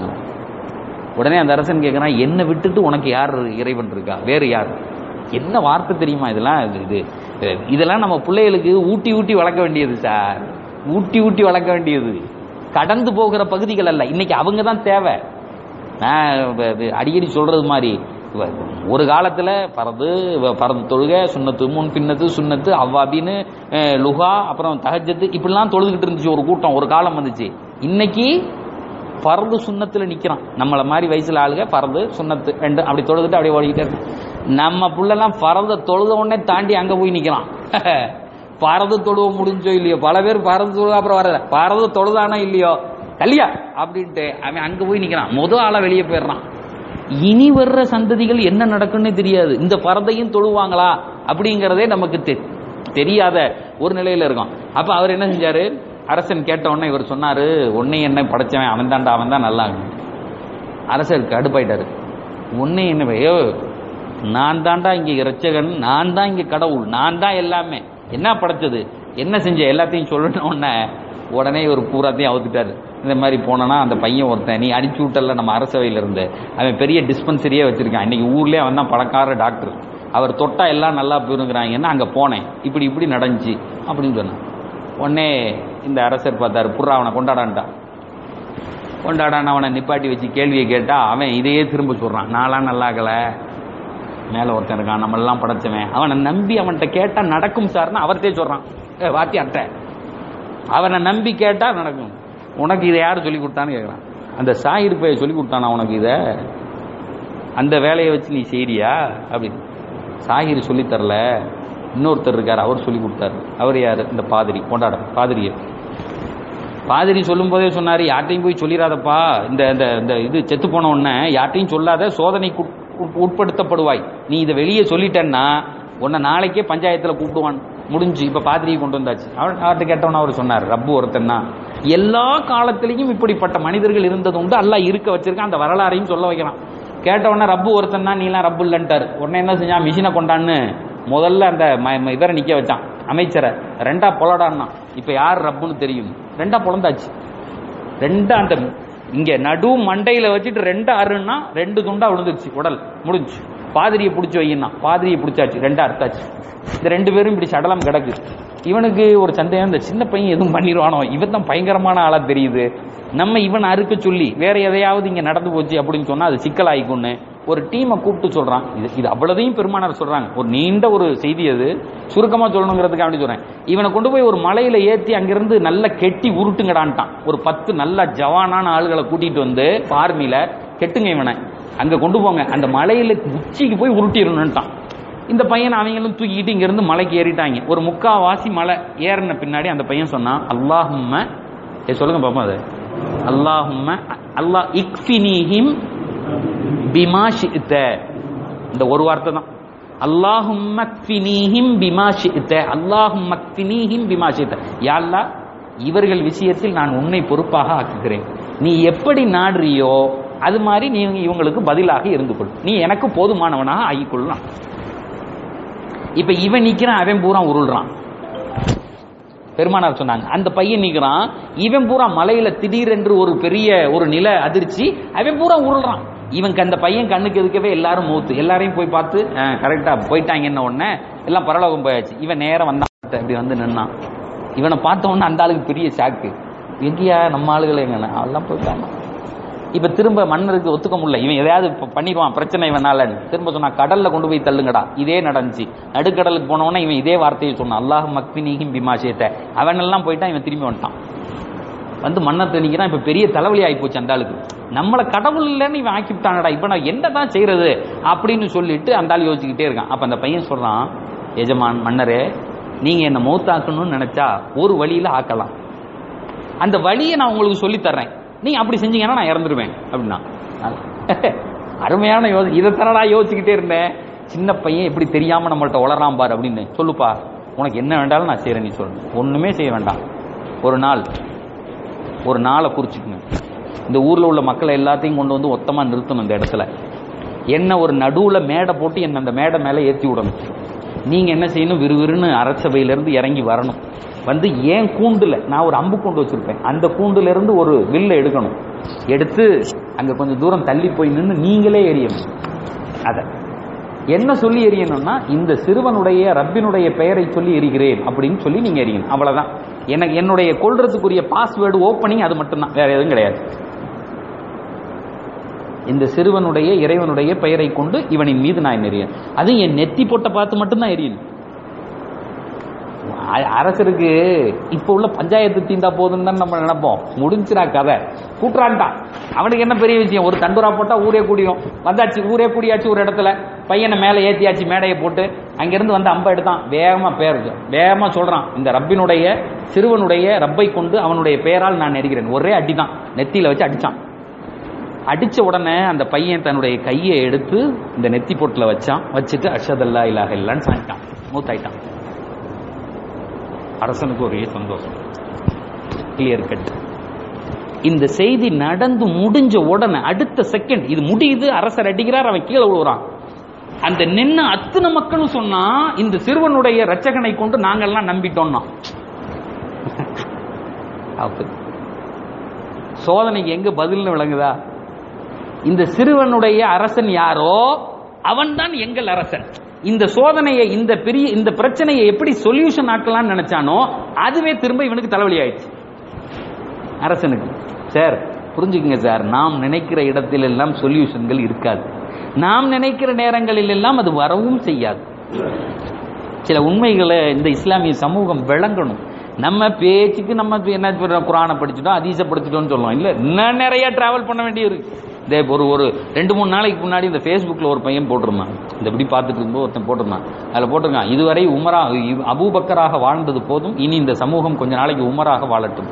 Speaker 1: உடனே அந்த அரசன் கேட்குறான் என்னை விட்டுட்டு உனக்கு யார் இறைவன் இருக்கா வேறு யார் என்ன வார்த்தை தெரியுமா இதெல்லாம் இது இது இது- இதெல்லாம் நம்ம பிள்ளைகளுக்கு ஊட்டி ஊட்டி வளர்க்க வேண்டியது சார் ஊட்டி ஊட்டி வளர்க்க வேண்டியது கடந்து போகிற பகுதிகள் அல்ல இன்னைக்கு அவங்க தான் தேவை நான் வ- இது அடிக்கடி சொல்றது மாதிரி வ- ஒரு காலத்துல பரது வ- பரது தொழுகை சுண்ணத்து முன் பின்னத்து சுண்ணத்து அவ்வாபின்னு அஹ், லுகா அப்புறம் தஹஜத்து இப்படிலாம் தொழுதுகிட்டு இருந்துச்சு ஒரு கூட்டம் ஒரு காலம் வந்துச்சு இன்னைக்கு பரது சுண்ணத்துல நிக்கிறான் நம்மள மாதிரி வயசுல ஆளுங்க பரது சுண்ணத்து ரெண்டு அப்படி தொழுதுட்டு அப்படியே ஓடிக்கிட்டே இருக்கு நம்ம புள்ளெல்லாம் பரத தொழுத உடனே தாண்டி அங்க போய் நிக்கிறான் பரது தொழுவ முடிஞ்சோ இல்லையோ பல பேர் பரது தொழுவ அப்புறம் வரல பரது தொழுதானோ இல்லையோ கல்யா அப்படின்ட்டு அவன் அங்க போய் நிக்கிறான் முத ஆளா வெளியே போயிடுறான் இனி வர்ற சந்ததிகள் என்ன நடக்கும்னே தெரியாது இந்த பரதையும் தொழுவாங்களா அப்படிங்கிறதே நமக்கு தெ- தெரியாத ஒரு நிலையில இருக்கும் அப்ப அவர் என்ன செஞ்சாரு அரசன் கேட்ட உடனே இவர் சொன்னாரு உன்னை என்ன படைச்சவன் அவன் தான்டா அவன் தான் நல்லா அரசர் கடுப்பாயிட்டாரு உன்னை என்ன ஐயோ நான் தான்டா இங்க இரட்சகன் நான் தான் இங்க கடவுள் நான் தான் எல்லாமே என்ன படைச்சது என்ன செஞ்ச எல்லாத்தையும் சொல்லணும் உடனே உடனே ஒரு பூராத்தையும் அவுத்துட்டாரு இந்த மாதிரி போனனா அந்த பையன் ஒருத்தன் நீ அடிச்சு விட்டல நம்ம அரசவையில இருந்து அவன் பெரிய டிஸ்பென்சரியே வச்சிருக்கான் இன்னைக்கு ஊர்லயே அவன் தான் பணக்கார டாக்டர் அவர் தொட்டா எல்லாம் நல்லா போயிருங்கிறாங்கன்னா அங்க போனேன் இப்படி இப்படி நடந்துச்சு அப்படின்னு சொன்னான் உடனே இந்த அரசர் பார்த்தாரு புறா அவனை கொண்டாடான்ட்டான் கொண்டாடான் அவனை நிப்பாட்டி வச்சு கேள்வியை கேட்டா அவன் இதையே திரும்ப சொல்றான் நான்லாம் நல்லாக்கல மேல ஒருத்தன் இருக்கான் நம்மளெல்லாம் படைச்சவன் அவனை நம்பி அவன்கிட்ட கேட்டா நடக்கும் சார்னு அவர்த்தே சொல்றான் ஏ வாத்தி அட்டை அவனை நம்பி கேட்டா நடக்கும் உனக்கு இதை யார் சொல்லி கொடுத்தான்னு கேட்குறான் அந்த சாயிர் பைய சொல்லி கொடுத்தானா உனக்கு இதை அந்த வேலையை வச்சு நீ செய்றியா அப்படின்னு சாகிர் சொல்லித் தரல இன்னொருத்தர் இருக்கார் அவர் சொல்லி கொடுத்தாரு அவர் யார் இந்த பாதிரி கொண்டாட பாதிரியர் பாதிரி சொல்லும் போதே சொன்னார் யார்ட்டையும் போய் சொல்லிடாதப்பா இந்த இந்த இந்த இது செத்து போன உடனே யார்ட்டையும் சொல்லாத சோதனைக்கு உட்- உட்- உட்படுத்தப்படுவாய் நீ இதை வெளியே சொல்லிட்டேன்னா உன்னை நாளைக்கே பஞ்சாயத்தில் கூப்பிடுவான் முடிஞ்சு இப்போ பாதிரியை கொண்டு வந்தாச்சு அவர் அவர்கிட்ட கேட்டவன அவர் சொன்னார் ரப்பு ஒருத்தன்னா எல்லா காலத்திலையும் இப்படிப்பட்ட மனிதர்கள் இருந்தது உண்டு அல்லாஹ் இருக்க வச்சிருக்கான் அந்த வரலாறையும் சொல்ல வைக்கிறான் கேட்டவொடனே ரப்பு ஒருத்தன் தான் நீலாம் ரப்பு இல்லைன்ட்டார் உடனே என்ன செஞ்சான் மிஷினை கொண்டான்னு முதல்ல அந்த ம- ம- இவரை நிக்க வச்சான் அமைச்சரை ரெண்டா பொலடான்னா இப்ப யார் ரப்புன்னு தெரியும் ரெண்டா பொழந்தாச்சு ரெண்டா அந்த இங்க நடு மண்டையில வச்சுட்டு ரெண்டு அருன்னா ரெண்டு துண்டா விழுந்துருச்சு உடல் முடிஞ்சு பாதிரியை பிடிச்சி வையினா பாதிரியை பிடிச்சாச்சு ரெண்டா அறுத்தாச்சு இந்த ரெண்டு பேரும் இப்படி சடலம் கிடக்கு இவனுக்கு ஒரு சந்தேகம் இந்த சின்ன பையன் எதுவும் பண்ணிடுவானோ இவன் தான் பயங்கரமான ஆளா தெரியுது நம்ம இவனை அறுக்க சொல்லி வேற எதையாவது இங்க நடந்து போச்சு அப்படின்னு சொன்னா அது சிக்கலாயிக்கும்னு ஒரு டீமை கூப்பிட்டு சொல்றான் இது இது அவ்வளதையும் பெருமானார் சொல்றாங்க ஒரு நீண்ட ஒரு செய்தி அது சுருக்கமா சொல்லணுங்கிறதுக்கு அப்படி சொல்றேன் இவனை கொண்டு போய் ஒரு மலையில ஏத்தி அங்கிருந்து நல்லா கெட்டி உருட்டுங்கடான்ட்டான் ஒரு பத்து நல்ல ஜவானான ஆளுகளை கூட்டிட்டு வந்து ஆர்மியில கெட்டுங்க இவனை அங்க கொண்டு போங்க அந்த மலையில உச்சிக்கு போய் உருட்டிடணும்ட்டான் இந்த பையன் அவங்களும் தூக்கிட்டு இங்க இருந்து மலைக்கு ஏறிட்டாங்க ஒரு முக்காவாசி மலை ஏறின பின்னாடி அந்த பையன் சொன்னான் அல்லாஹும்ம ஏ சொல்லுங்க பாப்போம் அது அல்லாஹும்ம அல்லாஹ் இக்ஃபினிஹிம் பிமா ஷி'த இந்த ஒரு வார்த்தை தான் அல்லாஹும்ம ஃபினீஹிம் பிமா ஷி'த அல்லாஹும்ம ஃபினீஹிம் பிமா ஷி'த யா அல்லாஹ் இவர்கள் விஷயத்தில் நான் உன்னை பொறுப்பாக ஆக்குகிறேன் நீ எப்படி நாடுறியோ அது மாதிரி நீ இவங்களுக்கு பதிலாக இருந்து கொள் நீ எனக்கு போதுமானவனாக ஆகிக்கொள்ளலாம் இப்ப இவன் நிக்கிறான் அவன் பூரா உருள்றான் பெருமானார் சொன்னாங்க அந்த பையன் நிக்கிறான் இவன் பூரா மலையில திடீரென்று ஒரு பெரிய ஒரு நில அதிர்ச்சி அவன் பூரா உருள்றான் இவன் அந்த பையன் கண்ணுக்கு எதுக்கவே எல்லாரும் மூத்து எல்லாரையும் போய் பார்த்து கரெக்டா போயிட்டாங்கன்ன உடனே எல்லாம் பரலோகம் போயாச்சு இவன் நேரம் வந்தான் இப்படி வந்து நின்னான் இவனை பார்த்த உடனே அந்த ஆளுக்கு பெரிய ஷாக்கு எங்கேயா நம்ம ஆளுகளை எங்கண்ணா அதெல்லாம் போயிட்டாங்க இப்ப திரும்ப மன்னருக்கு ஒத்துக்க முடியல இவன் எதையாவது இப்ப பண்ணிடுவான் பிரச்சனை இவனால திரும்ப சொன்னா கடல்ல கொண்டு போய் தள்ளுங்கடா இதே நடந்துச்சு நடுக்கடலுக்கு போனவொடனே இவன் இதே வார்த்தையை சொன்னான் அல்லாஹ் மக்பினிஹிம் பிமாஷேத்த அவன் எல்லாம் போயிட்டான் இவன் திரும்பி வந்துட்டான் வந்து மன்னர் திணிக்கிறான் இப்ப பெரிய தலைவலி ஆகி போச்சு அந்த ஆளுக்கு நம்மளை கடவுள் இல்லைன்னு இவன் ஆக்கிவிட்டானடா இப்ப நான் என்ன தான் செய்யறது அப்படின்னு சொல்லிட்டு அந்த ஆள் யோசிச்சுக்கிட்டே இருக்கான் அப்ப அந்த பையன் சொல்றான் எஜமான் மன்னரே நீங்க என்ன மௌத்தாக்கணும்னு நினைச்சா ஒரு வழியில ஆக்கலாம் அந்த வழியை நான் உங்களுக்கு சொல்லி தர்றேன் நீங்க அப்படி செஞ்சீங்கன்னா நான் இறந்துருவேன் அப்படின்னா அருமையான யோசனை இதை தரடா யோசிச்சுக்கிட்டே இருந்தேன் சின்ன பையன் எப்படி தெரியாம நம்மள்ட்ட உளறான் பார் அப்படின்னு சொல்லுப்பா உனக்கு என்ன வேண்டாலும் நான் செய்யறேன் நீ சொல்லு ஒண்ணுமே செய்ய வேண்டாம் ஒரு நாள் ஒரு நாளை குறிச்சுக்கணும் இந்த ஊர்ல உள்ள மக்களை எல்லாத்தையும் கொண்டு வந்து ஒத்தமா நிறுத்தணும் இந்த இடத்துல என்ன ஒரு நடுவுல மேடை போட்டு என்ன அந்த மேடை மேல ஏத்தி விடணும் நீங்க என்ன செய்யணும் விறுவிறுன்னு அரசபையில இருந்து இறங்கி வரணும் வந்து ஏன் கூண்டுல நான் ஒரு அம்பு கூண்டு வச்சிருப்பேன் அந்த கூண்டுல இருந்து ஒரு வில்ல எடுக்கணும் எடுத்து அங்க கொஞ்சம் தூரம் தள்ளி போய் நின்று நீங்களே எரியணும் அத என்ன சொல்லி எரியணும்னா இந்த சிறுவனுடைய ரப்பினுடைய பெயரை சொல்லி எரிகிறேன் அப்படின்னு சொல்லி நீங்க எரியணும் அவ்வளவுதான் எனக்கு என்னுடைய கொள்றதுக்குரிய பாஸ்வேர்டு ஓப்பனிங் அது மட்டும்தான் வேற எதுவும் கிடையாது இந்த சிறுவனுடைய இறைவனுடைய பெயரை கொண்டு இவனின் மீது நான் எரியேன் அது என் நெத்தி போட்ட பார்த்து மட்டும்தான் எரியணும் அ- அரசருக்கு இப்ப உள்ள பஞ்சாயத்து தீந்தா போதுன்னு தான் நம்ம நினைப்போம் முடிஞ்சிரா கதை கூட்டுறான்டா அவனுக்கு என்ன பெரிய விஷயம் ஒரு தண்டுரா போட்டா ஊரே கூடியும் வந்தாச்சு ஊரே கூடியாச்சு ஒரு இடத்துல பையனை மேலே ஏத்தியாச்சு மேடையை போட்டு அங்கிருந்து வந்து அம்பை எடுத்தான் வேகமா பேர் வேகமா சொல்றான் இந்த ரப்பினுடைய சிறுவனுடைய ரப்பை கொண்டு அவனுடைய பெயரால் நான் நெருகிறேன் ஒரே அடிதான் நெத்தியில வச்சு அடிச்சான் அடிச்ச உடனே அந்த பையன் தன்னுடைய கையை எடுத்து இந்த நெத்தி பொட்டுல வச்சான் வச்சுட்டு அஷதல்லா இல்லாஹ இல்லான்னு சாயிட்டான் மூத்தாயிட்டான் அரசனுக்கு ஒரே சந்தோஷம் கிளியர் கட் இந்த செய்தி நடந்து முடிஞ்ச உடனே அடுத்த செகண்ட் இது முடியுது அரசர் அடிக்கிறார் அவன் கீழே விழுறான் அந்த நின்ன அத்தனை மக்களும் சொன்னா இந்த சிறுவனுடைய ரச்சகனை கொண்டு நாங்கெல்லாம் நம்பிட்டோம்னா அப்ப சோதனைக்கு எங்க பதில்னு விளங்குதா இந்த சிறுவனுடைய அரசன் யாரோ அவன்தான் எங்கள் அரசன் இந்த சோதனையை இந்த பெரிய இந்த பிரச்சனையை எப்படி சொல்யூஷன் ஆக்கலாம்னு நினைச்சானோ அதுவே திரும்ப இவனுக்கு தலைவலி ஆயிடுச்சு அரசனுக்கு சார் புரிஞ்சுக்குங்க சார் நாம் நினைக்கிற இடத்தில் எல்லாம் சொல்யூஷன்கள் இருக்காது நாம் நினைக்கிற நேரங்களில் எல்லாம் அது வரவும் செய்யாது சில உண்மைகளை இந்த இஸ்லாமிய சமூகம் விளங்கணும் நம்ம பேச்சுக்கு நம்ம இப்ப என்ன சொல்றோம், குரானை படிச்சுட்டோம் அதீச படிச்சுட்டோம்னு சொல்லுவோம் இல்ல இன்னும் நிறைய டிராவல் பண்ண வேண்டியது இருக்கு இதே ஒரு ஒரு ரெண்டு மூணு நாளைக்கு முன்னாடி இந்த ஃபேஸ்புக்கில் ஒரு பையன் போட்டிருந்தான் இந்த இப்படி பார்த்துட்டு இருக்கும்போது ஒருத்தன் போட்டிருந்தான் அதில் போட்டிருக்கான் இதுவரை உமரா அபூபக்கராக வாழ்ந்தது போதும் இனி இந்த சமூகம் கொஞ்ச நாளைக்கு உமராக வாழட்டும்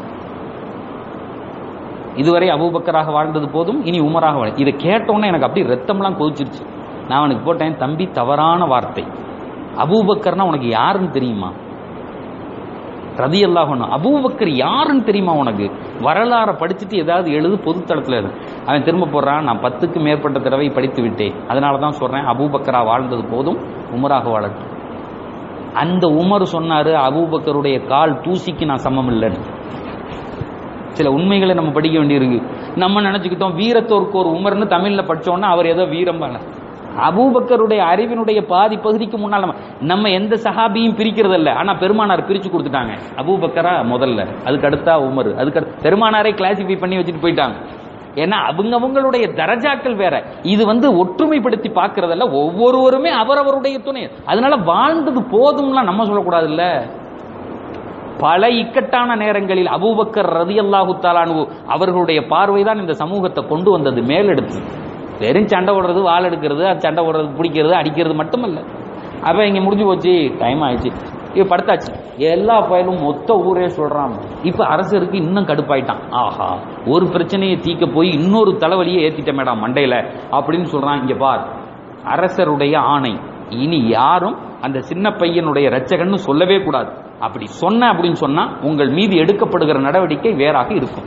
Speaker 1: இதுவரை அபூபக்கராக வாழ்ந்தது போதும் இனி உமராக வாழ இதை கேட்டோன்னே எனக்கு அப்படியே ரத்தம்லாம் கொதிச்சிருச்சு நான் அவனுக்கு போட்டேன் தம்பி தவறான வார்த்தை அபூபக்கர்னா உனக்கு யாருன்னு தெரியுமா ரதி அல்லாஹ் அபூபக்கர் யாருன்னு தெரியுமா உனக்கு வரலாறை படிச்சுட்டு ஏதாவது எழுது பொதுத்தளத்தில் எழுது அவன் திரும்ப போடுறான் நான் பத்துக்கு மேற்பட்ட தடவை படித்து விட்டேன் அதனால தான் சொல்றேன் அபூபக்கரா வாழ்ந்தது போதும் உமராக வாழட்டும் அந்த உமர் சொன்னாரு அபூபக்கருடைய கால் தூசிக்கு நான் சமம் இல்லைன்னு சில உண்மைகளை நம்ம படிக்க வேண்டியிருக்கு நம்ம நினைச்சுக்கிட்டோம் வீரத்தோருக்கு ஒரு உமர்னு தமிழ்ல படிச்சோம்னா அவர் ஏதோ வீரம் பண்ண அபூபக்கருடைய அறிவினுடைய பாதி பகுதிக்கு முன்னால் நம்ம நம்ம எந்த சஹாபியும் பிரிக்கிறது இல்ல ஆனா பெருமானார் பிரிச்சு கொடுத்துட்டாங்க அபூபக்கரா முதல்ல அதுக்கு அடுத்தா உமர் அதுக்கு அடுத்து பெருமானாரை கிளாசிஃபை பண்ணி வச்சுட்டு போயிட்டாங்க ஏன்னா அவங்க அவங்களுடைய தரஜாக்கள் வேற இது வந்து ஒற்றுமைப்படுத்தி பார்க்கறதல்ல ஒவ்வொருவருமே அவரவருடைய துணை அதனால வாழ்ந்தது போதும்லாம் நம்ம சொல்லக்கூடாது இல்ல பல இக்கட்டான நேரங்களில் அபூபக்கர் ரதி அல்லாஹு தாலானு அவர்களுடைய பார்வைதான் இந்த சமூகத்தை கொண்டு வந்தது மேலெடுத்து வெறும் சண்டை ஓடுறது வாள் எடுக்கிறது அது சண்டை ஓடுறது பிடிக்கிறது அடிக்கிறது மட்டுமல்ல அப்ப இங்க முடிஞ்சு போச்சு டைம் ஆயிடுச்சு இப்ப படுத்தாச்சு எல்லா பயலும் மொத்த ஊரே சொல்றான் இப்ப அரசருக்கு இன்னும் கடுப்பாயிட்டான் ஆஹா ஒரு பிரச்சனையை தீக்க போய் இன்னொரு தலைவலியை ஏத்திட்ட மேடம் மண்டையில அப்படின்னு சொல்றான் இங்க பார் அரசருடைய ஆணை இனி யாரும் அந்த சின்ன பையனுடைய ரச்சகன்னு சொல்லவே கூடாது அப்படி சொன்ன அப்படின்னு சொன்னா உங்கள் மீது எடுக்கப்படுகிற நடவடிக்கை வேறாக இருக்கும்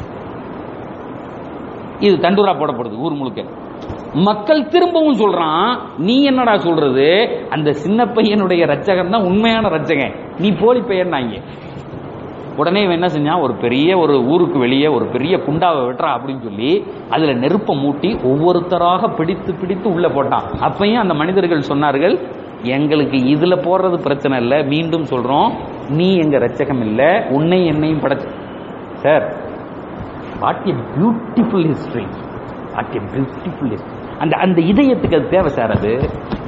Speaker 1: இது தண்டூரா போடப்படுது ஊர் முழுக்க மக்கள் திரும்பவும் சொல்றான் நீ என்னடா சொல்றது அந்த சின்ன பையனுடைய ரச்சகன் தான் உண்மையான ரச்சகன் நீ போலி பையன் இங்க உடனே இவன் என்ன செஞ்சான் ஒரு பெரிய ஒரு ஊருக்கு வெளியே ஒரு பெரிய குண்டாவை வெட்டுறா அப்படின்னு சொல்லி அதுல நெருப்பை மூட்டி ஒவ்வொருத்தராக பிடித்து பிடித்து உள்ள போட்டான் அப்பயும் அந்த மனிதர்கள் சொன்னார்கள் எங்களுக்கு இதுல போடுறது பிரச்சனை இல்லை மீண்டும் சொல்றோம் நீ எங்க ரச்சகம் இல்ல உன்னை என்னையும் படைச்ச sir what a beautiful history what a beautiful history அந்த அந்த இதயத்துக்கு அது தேவை சார் அது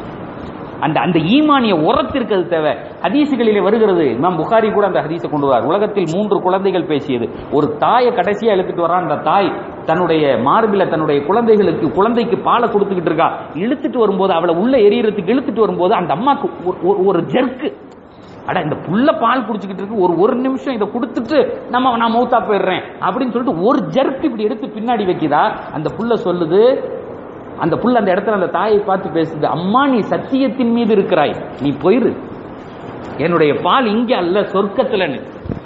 Speaker 1: அந்த அந்த ஈமானிய உரத்திற்கு அது தேவை ஹதீசுகளிலே வருகிறது இமாம் புகாரி கூட அந்த ஹதீஸை கொண்டு வரார் உலகத்தில் மூன்று குழந்தைகள் பேசியது ஒரு தாயை கடைசியா இழுத்துட்டு வரான் அந்த தாய் தன்னுடைய மார்பில தன்னுடைய குழந்தைகளுக்கு குழந்தைக்கு பாலை கொடுத்துக்கிட்டு இருக்கா இழுத்துட்டு வரும்போது அவளை உள்ள எரியறதுக்கு இழுத்துட்டு வரும்போது அந்த அம்மாக்கு ஒரு- ஒரு- ஒரு ஜெர்க்கு அட இந்த புள்ள பால் குடிச்சுக்கிட்டு இருக்கு ஒரு ஒரு நிமிஷம் இதை கொடுத்துட்டு நம்ம நான் மௌத்தா போயிடுறேன் அப்படின்னு சொல்லிட்டு ஒரு ஜர்க் இப்படி எடுத்து பின்னாடி வைக்குதா அந்த புள்ள சொல்லுது அந்த புள்ள அந்த இடத்துல அந்த தாயை பார்த்து பேசுது அம்மா நீ சத்தியத்தின் மீது இருக்கிறாய் நீ போயிரு என்னுடைய பால் இங்க அல்ல சொர்க்கத்துலன்னு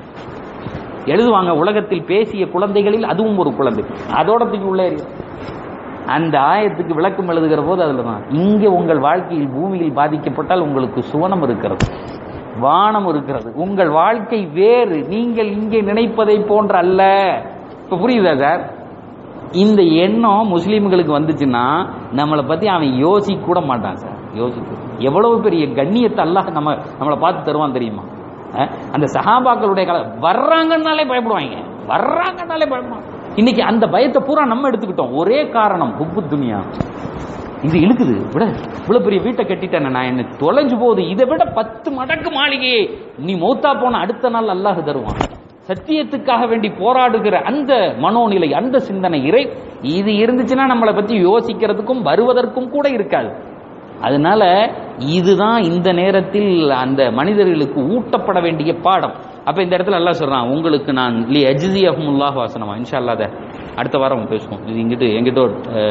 Speaker 1: எழுதுவாங்க உலகத்தில் பேசிய குழந்தைகளில் அதுவும் ஒரு குழந்தை அதோட தூக்கி உள்ளே எறியும். அந்த ஆயத்துக்கு விளக்கம் எழுதுகிற போது அதுல தான் இங்கே உங்கள் வாழ்க்கையில் பூமியில் பாதிக்கப்பட்டால் உங்களுக்கு சுவனம் இருக்கிறது வானம் இருக்கிறது உங்கள் வாழ்க்கை வேறு நீங்கள் இங்கே நினைப்பதை போன்ற அல்ல இப்ப புரியுதா சார் இந்த எண்ணம் முஸ்லீம்களுக்கு வந்துச்சுன்னா நம்மளை பத்தி அவன் யோசிக்க கூட மாட்டான் சார் யோசிக்க எவ்வளவு பெரிய கண்ணியத்தை அல்லாஹ் நம்ம நம்மளை பார்த்து தருவான் தெரியுமா அஹ், அந்த சஹாபாக்களுடைய கால வர்றாங்கன்னாலே பயப்படுவாங்க வர்றாங்கன்னாலே பயப்படுவாங்க இன்னைக்கு அந்த பயத்தை பூரா நம்ம எடுத்துக்கிட்டோம் ஒரே காரணம் புப்பு துனியா இது இழுக்குது விட இவ்வளவு பெரிய வீட்டை கட்டிட்டேன் நான் என்ன தொலைஞ்சு போகுது இதை விட பத்து மடங்கு மாளிகையை நீ மௌத்தா போன அடுத்த நாள் அல்லாஹ் தருவான் சத்தியத்துக்காக வேண்டி போராடுகிற அந்த மனோநிலை அந்த சிந்தனை இறை இது இருந்துச்சுன்னா நம்மளை பத்தி யோசிக்கிறதுக்கும் வருவதற்கும் கூட இருக்காது அதனால இதுதான் இந்த நேரத்தில் அந்த மனிதர்களுக்கு ஊட்டப்பட வேண்டிய பாடம் அப்ப இந்த இடத்துல அல்லாஹ் சொல்றான் உங்களுக்கு நான் லி அஜிசியஹுல்லாஹ் வாசனமா இன்ஷா அல்லாஹ் அதை அடுத்த வாரம் பேசுவோம் இது இங்கிட்டு எங்கிட்ட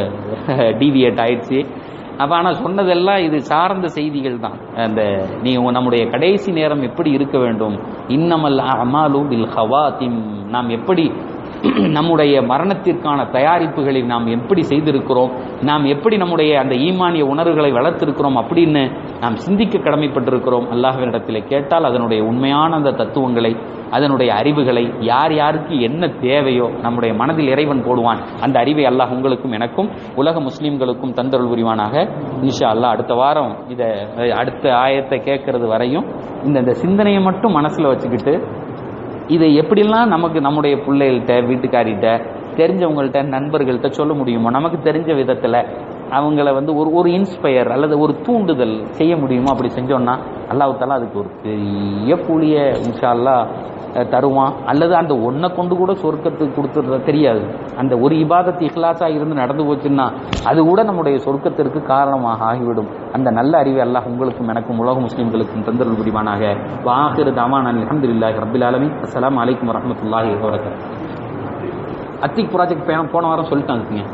Speaker 1: டிவியேட் ஆயிடுச்சு அப்ப ஆனா சொன்னதெல்லாம் இது சார்ந்த செய்திகள் தான் அந்த நீ உங்க- நம்முடைய கடைசி நேரம் எப்படி இருக்க வேண்டும் இன்னமல் அமாலு பில் ஹவாத்திம் நாம் எப்படி நம்முடைய மரணத்திற்கான தயாரிப்புகளை நாம் எப்படி செய்திருக்கிறோம் நாம் எப்படி நம்முடைய அந்த ஈமானிய உணர்வுகளை வளர்த்திருக்கிறோம் அப்படின்னு நாம் சிந்திக்க கடமைப்பட்டிருக்கிறோம் அல்லாஹ்வினிடத்தில் கேட்டால் அதனுடைய உண்மையான அந்த தத்துவங்களை அதனுடைய அறிவுகளை யார் யாருக்கு என்ன தேவையோ நம்முடைய மனதில் இறைவன் போடுவான் அந்த அறிவை அல்லாஹ் உங்களுக்கும் எனக்கும் உலக முஸ்லீம்களுக்கும் தந்தருள் புரிவானாக இன்ஷா அல்லாஹ் அடுத்த வாரம் இதை அஹ், அடுத்த ஆயத்தை கேட்கறது வரையும் இந்த இந்த சிந்தனையை மட்டும் மனசுல வச்சுக்கிட்டு இதை எப்படிலாம் நமக்கு நம்முடைய பிள்ளைகள்கிட்ட வீட்டுக்காரிகிட்ட தெரிஞ்சவங்கள்ட்ட நண்பர்கள்ட்ட சொல்ல முடியுமோ நமக்கு தெரிஞ்ச விதத்துல அவங்கள வந்து ஒரு ஒரு இன்ஸ்பயர் அல்லது ஒரு தூண்டுதல் செய்ய முடியுமோ அப்படி செஞ்சோம்னா அல்லாஹ் தாலா அதுக்கு ஒரு பெரிய கூலிய இன்ஷா அல்லாஹ் அஹ், தருவான் அல்லது அந்த ஒன்றை கொண்டு கூட சொர்க்கத்துக்கு கொடுத்துட தெரியாது அந்த ஒரு இபாதத்து இஹ்லாஸா இருந்து நடந்து போச்சுன்னா அது கூட நம்முடைய சொர்க்கத்திற்கு காரணமாக ஆகிவிடும் அந்த நல்ல அறிவை அல்லாஹ் உங்களுக்கும் எனக்கும் உலக முஸ்லிம்களுக்கும் தந்தருள் புரிவானாக வாஹிரு தமான் அல்ஹம்துலில்லாஹி ரப்பில் ஆலமீன் அஸ்ஸலாமு அலைக்கும் வரஹ்மத்துல்லாஹி வபரகாத்துஹு அத்திக் ப்ராஜெக்ட் போன வாரம் சொல்லிட்டாங்க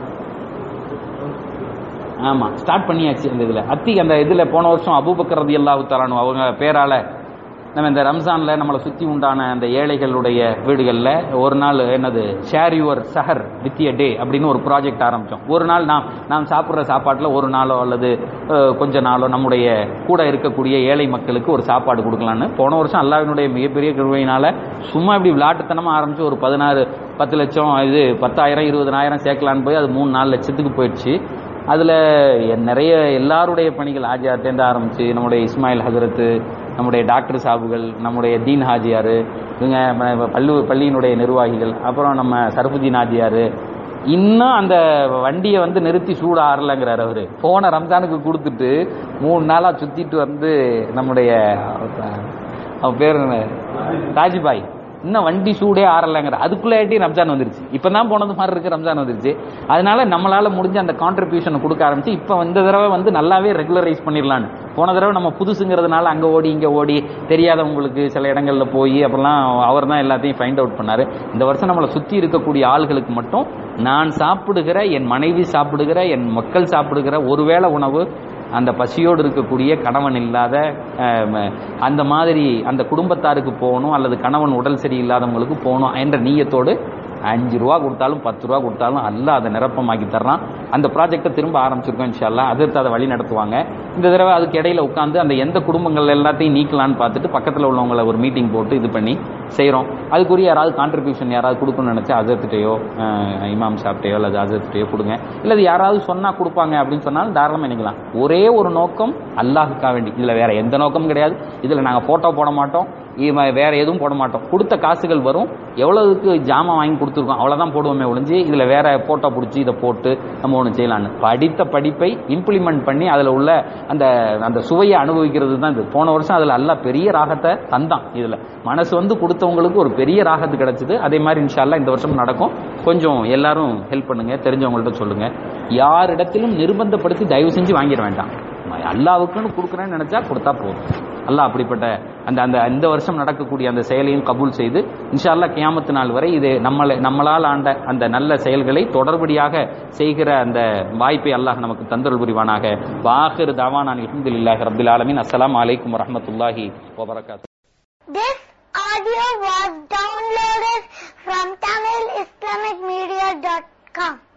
Speaker 1: ஆமா ஸ்டார்ட் பண்ணியாச்சு அந்த இதுல அத்தி அந்த இதுல போன வருஷம் அபூபக்கர் ரதி அல்லாஹு தலானு அவங்க பேரால நம்ம இந்த ரம்ஜான்ல நம்மளை சுத்தி உண்டான அந்த ஏழைகளுடைய வீடுகளில் ஒரு நாள் என்னது ஷேர் யுவர் சஹர் வித்திய டே அப்படின்னு ஒரு ப்ராஜெக்ட் ஆரம்பிச்சோம் ஒரு நாள் நாம் நாம் சாப்பிட்ற சாப்பாட்டில் ஒரு நாளோ அல்லது அஹ், கொஞ்ச நாளோ நம்முடைய கூட இருக்கக்கூடிய ஏழை மக்களுக்கு ஒரு சாப்பாடு கொடுக்கலான்னு போன வருஷம் அல்லாவினுடைய மிகப்பெரிய கிருவையினால சும்மா இப்படி விளையாட்டுத்தனமா ஆரம்பிச்சு ஒரு பதினாறு பத்து லட்சம் இது பத்தாயிரம் இருபதனாயிரம் சேர்க்கலான்னு போய் அது மூணு நாலு லட்சத்துக்கு போயிடுச்சு அதில் நிறைய எல்லாருடைய பணிகள் ஆஜியார்ட்டேருந்து ஆரம்பிச்சு நம்முடைய இஸ்மாயில் ஹசரத்து நம்முடைய டாக்டர் சாபுகள் நம்முடைய தீன் ஹாஜியார் இவங்க ம- பள்ளி பள்ளியினுடைய நிர்வாகிகள் அப்புறம் நம்ம சரபுதீன் ஹாஜியார் இன்னும் அந்த வண்டியை வந்து நிறுத்தி சூட ஆறலங்கிறார் அவரு போன ரம்ஜானுக்கு கொடுத்துட்டு மூணு நாளா சுத்திட்டு வந்து நம்முடைய அவன் பேர் என்ன ராஜிபாய் இன்னும் வண்டி சூடே ஆறலைங்கிற அதுக்குள்ளேட்டி ரம்ஜான் வந்துருச்சு இப்போ தான் போனது மாதிரி இருக்கு ரம்ஜான் வந்துருச்சு அதனால நம்மளால முடிஞ்ச அந்த கான்ட்ரிபியூஷனை கொடுக்க ஆரம்பிச்சு இப்போ இந்த தடவை வந்து நல்லாவே ரெகுலரைஸ் பண்ணிடலான்னு போன தடவை நம்ம புதுசுங்கிறதுனால அங்கே ஓடி இங்கே ஓடி தெரியாதவங்களுக்கு சில இடங்கள்ல போய் அப்புறம்லாம் அவர் தான் எல்லாத்தையும் ஃபைண்ட் அவுட் பண்ணாரு இந்த வருஷம் நம்மளை சுற்றி இருக்கக்கூடிய ஆள்களுக்கு மட்டும் நான் சாப்பிடுகிற என் மனைவி சாப்பிடுகிற என் மக்கள் சாப்பிடுகிற ஒருவேளை உணவு அந்த பசியோடு இருக்கக்கூடிய கணவன் இல்லாத அஹ், ம- அந்த மாதிரி அந்த குடும்பத்தாருக்கு போகணும் அல்லது கணவன் உடல் சரியில்லாதவங்களுக்கு போகணும் என்ற நீயத்தோடு அஞ்சு ரூபா கொடுத்தாலும் பத்து ரூபா கொடுத்தாலும் அல்ல அதை நிரப்பமாக்கி தர்றான் அந்த ப்ராஜெக்டை திரும்ப ஆரம்பிச்சிருக்கோம் இன்ஷால்லா அதற்கு அதை வழி நடத்துவாங்க இந்த தடவை அதுக்கு இடையில உட்காந்து அந்த எந்த குடும்பங்கள் எல்லாத்தையும் நீக்கலான்னு பார்த்துட்டு பக்கத்தில் உள்ளவங்களை ஒரு மீட்டிங் போட்டு இது பண்ணி செய்கிறோம் அதுக்குரிய யாராவது கான்ட்ரிபியூஷன் யாராவது கொடுக்கணும்னு நினச்சா அசத்துட்டையோ இமாம் சாப்பிட்டையோ அல்லது அசத்துட்டையோ கொடுங்க இல்லது யாராவது சொன்னா கொடுப்பாங்க அப்படின்னு சொன்னாலும் தாராளமாக நினைக்கலாம் ஒரே ஒரு நோக்கம் அல்லாஹுக்காக வேண்டி இதில் வேற எந்த நோக்கமும் கிடையாது இதில் நாங்கள் ஃபோட்டோ போட மாட்டோம் இவ- வேற எதுவும் போட மாட்டோம் கொடுத்த காசுகள் வரும் எவ்வளவுக்கு ஜாமான் வாங்கி கொடுத்துருக்கோம் அவ்வளவுதான் போடுவோமே ஒழிஞ்சு இதுல வேற போட்டோ பிடிச்சி இதை போட்டு நம்ம ஒன்று செய்யலான்னு படித்த படிப்பை இம்ப்ளிமெண்ட் பண்ணி அதுல உள்ள அந்த அந்த சுவையை அனுபவிக்கிறது தான் இது போன வருஷம் அதுல அல்ல பெரிய ராகத்தை தந்தான் இதுல மனசு வந்து கொடுத்தவங்களுக்கு ஒரு பெரிய ராகத்து கிடைச்சது அதே மாதிரி இன்ஷால்லா இந்த வருஷம் நடக்கும் கொஞ்சம் எல்லாரும் ஹெல்ப் பண்ணுங்க தெரிஞ்சவங்கள்ட்ட சொல்லுங்க யாரிடத்திலும் நிர்பந்தப்படுத்தி தயவு செஞ்சு வாங்கிட வேண்டாம் அல்லாவுக்குன்னு கொடுக்குறேன்னு நினைச்சா கொடுத்தா போதும் அல்லாஹ் அப்படிப்பட்ட அந்த அந்த இந்த வருஷம் நடக்கக்கூடிய அந்த செயலையும் கபூல் செய்து இன்ஷா அல்லாஹ் கியாமத்து நாள் வரை இது நம்மளை நம்மளால் ஆண்ட அந்த நல்ல செயல்களை தொடர்படியாக செய்கிற அந்த வாய்ப்பை அல்லாஹ் நமக்கு தந்தருள் புரிவானாக வாஹிர் தாவானான் அல்ஹம்துலில்லாஹி ரப்பில் ஆலமீன் அஸ்ஸலாமு அலைக்கும் வரஹ்மத்துல்லாஹி வபரகாத்துஹு
Speaker 2: This audio was downloaded from TamilIslamicMedia.com.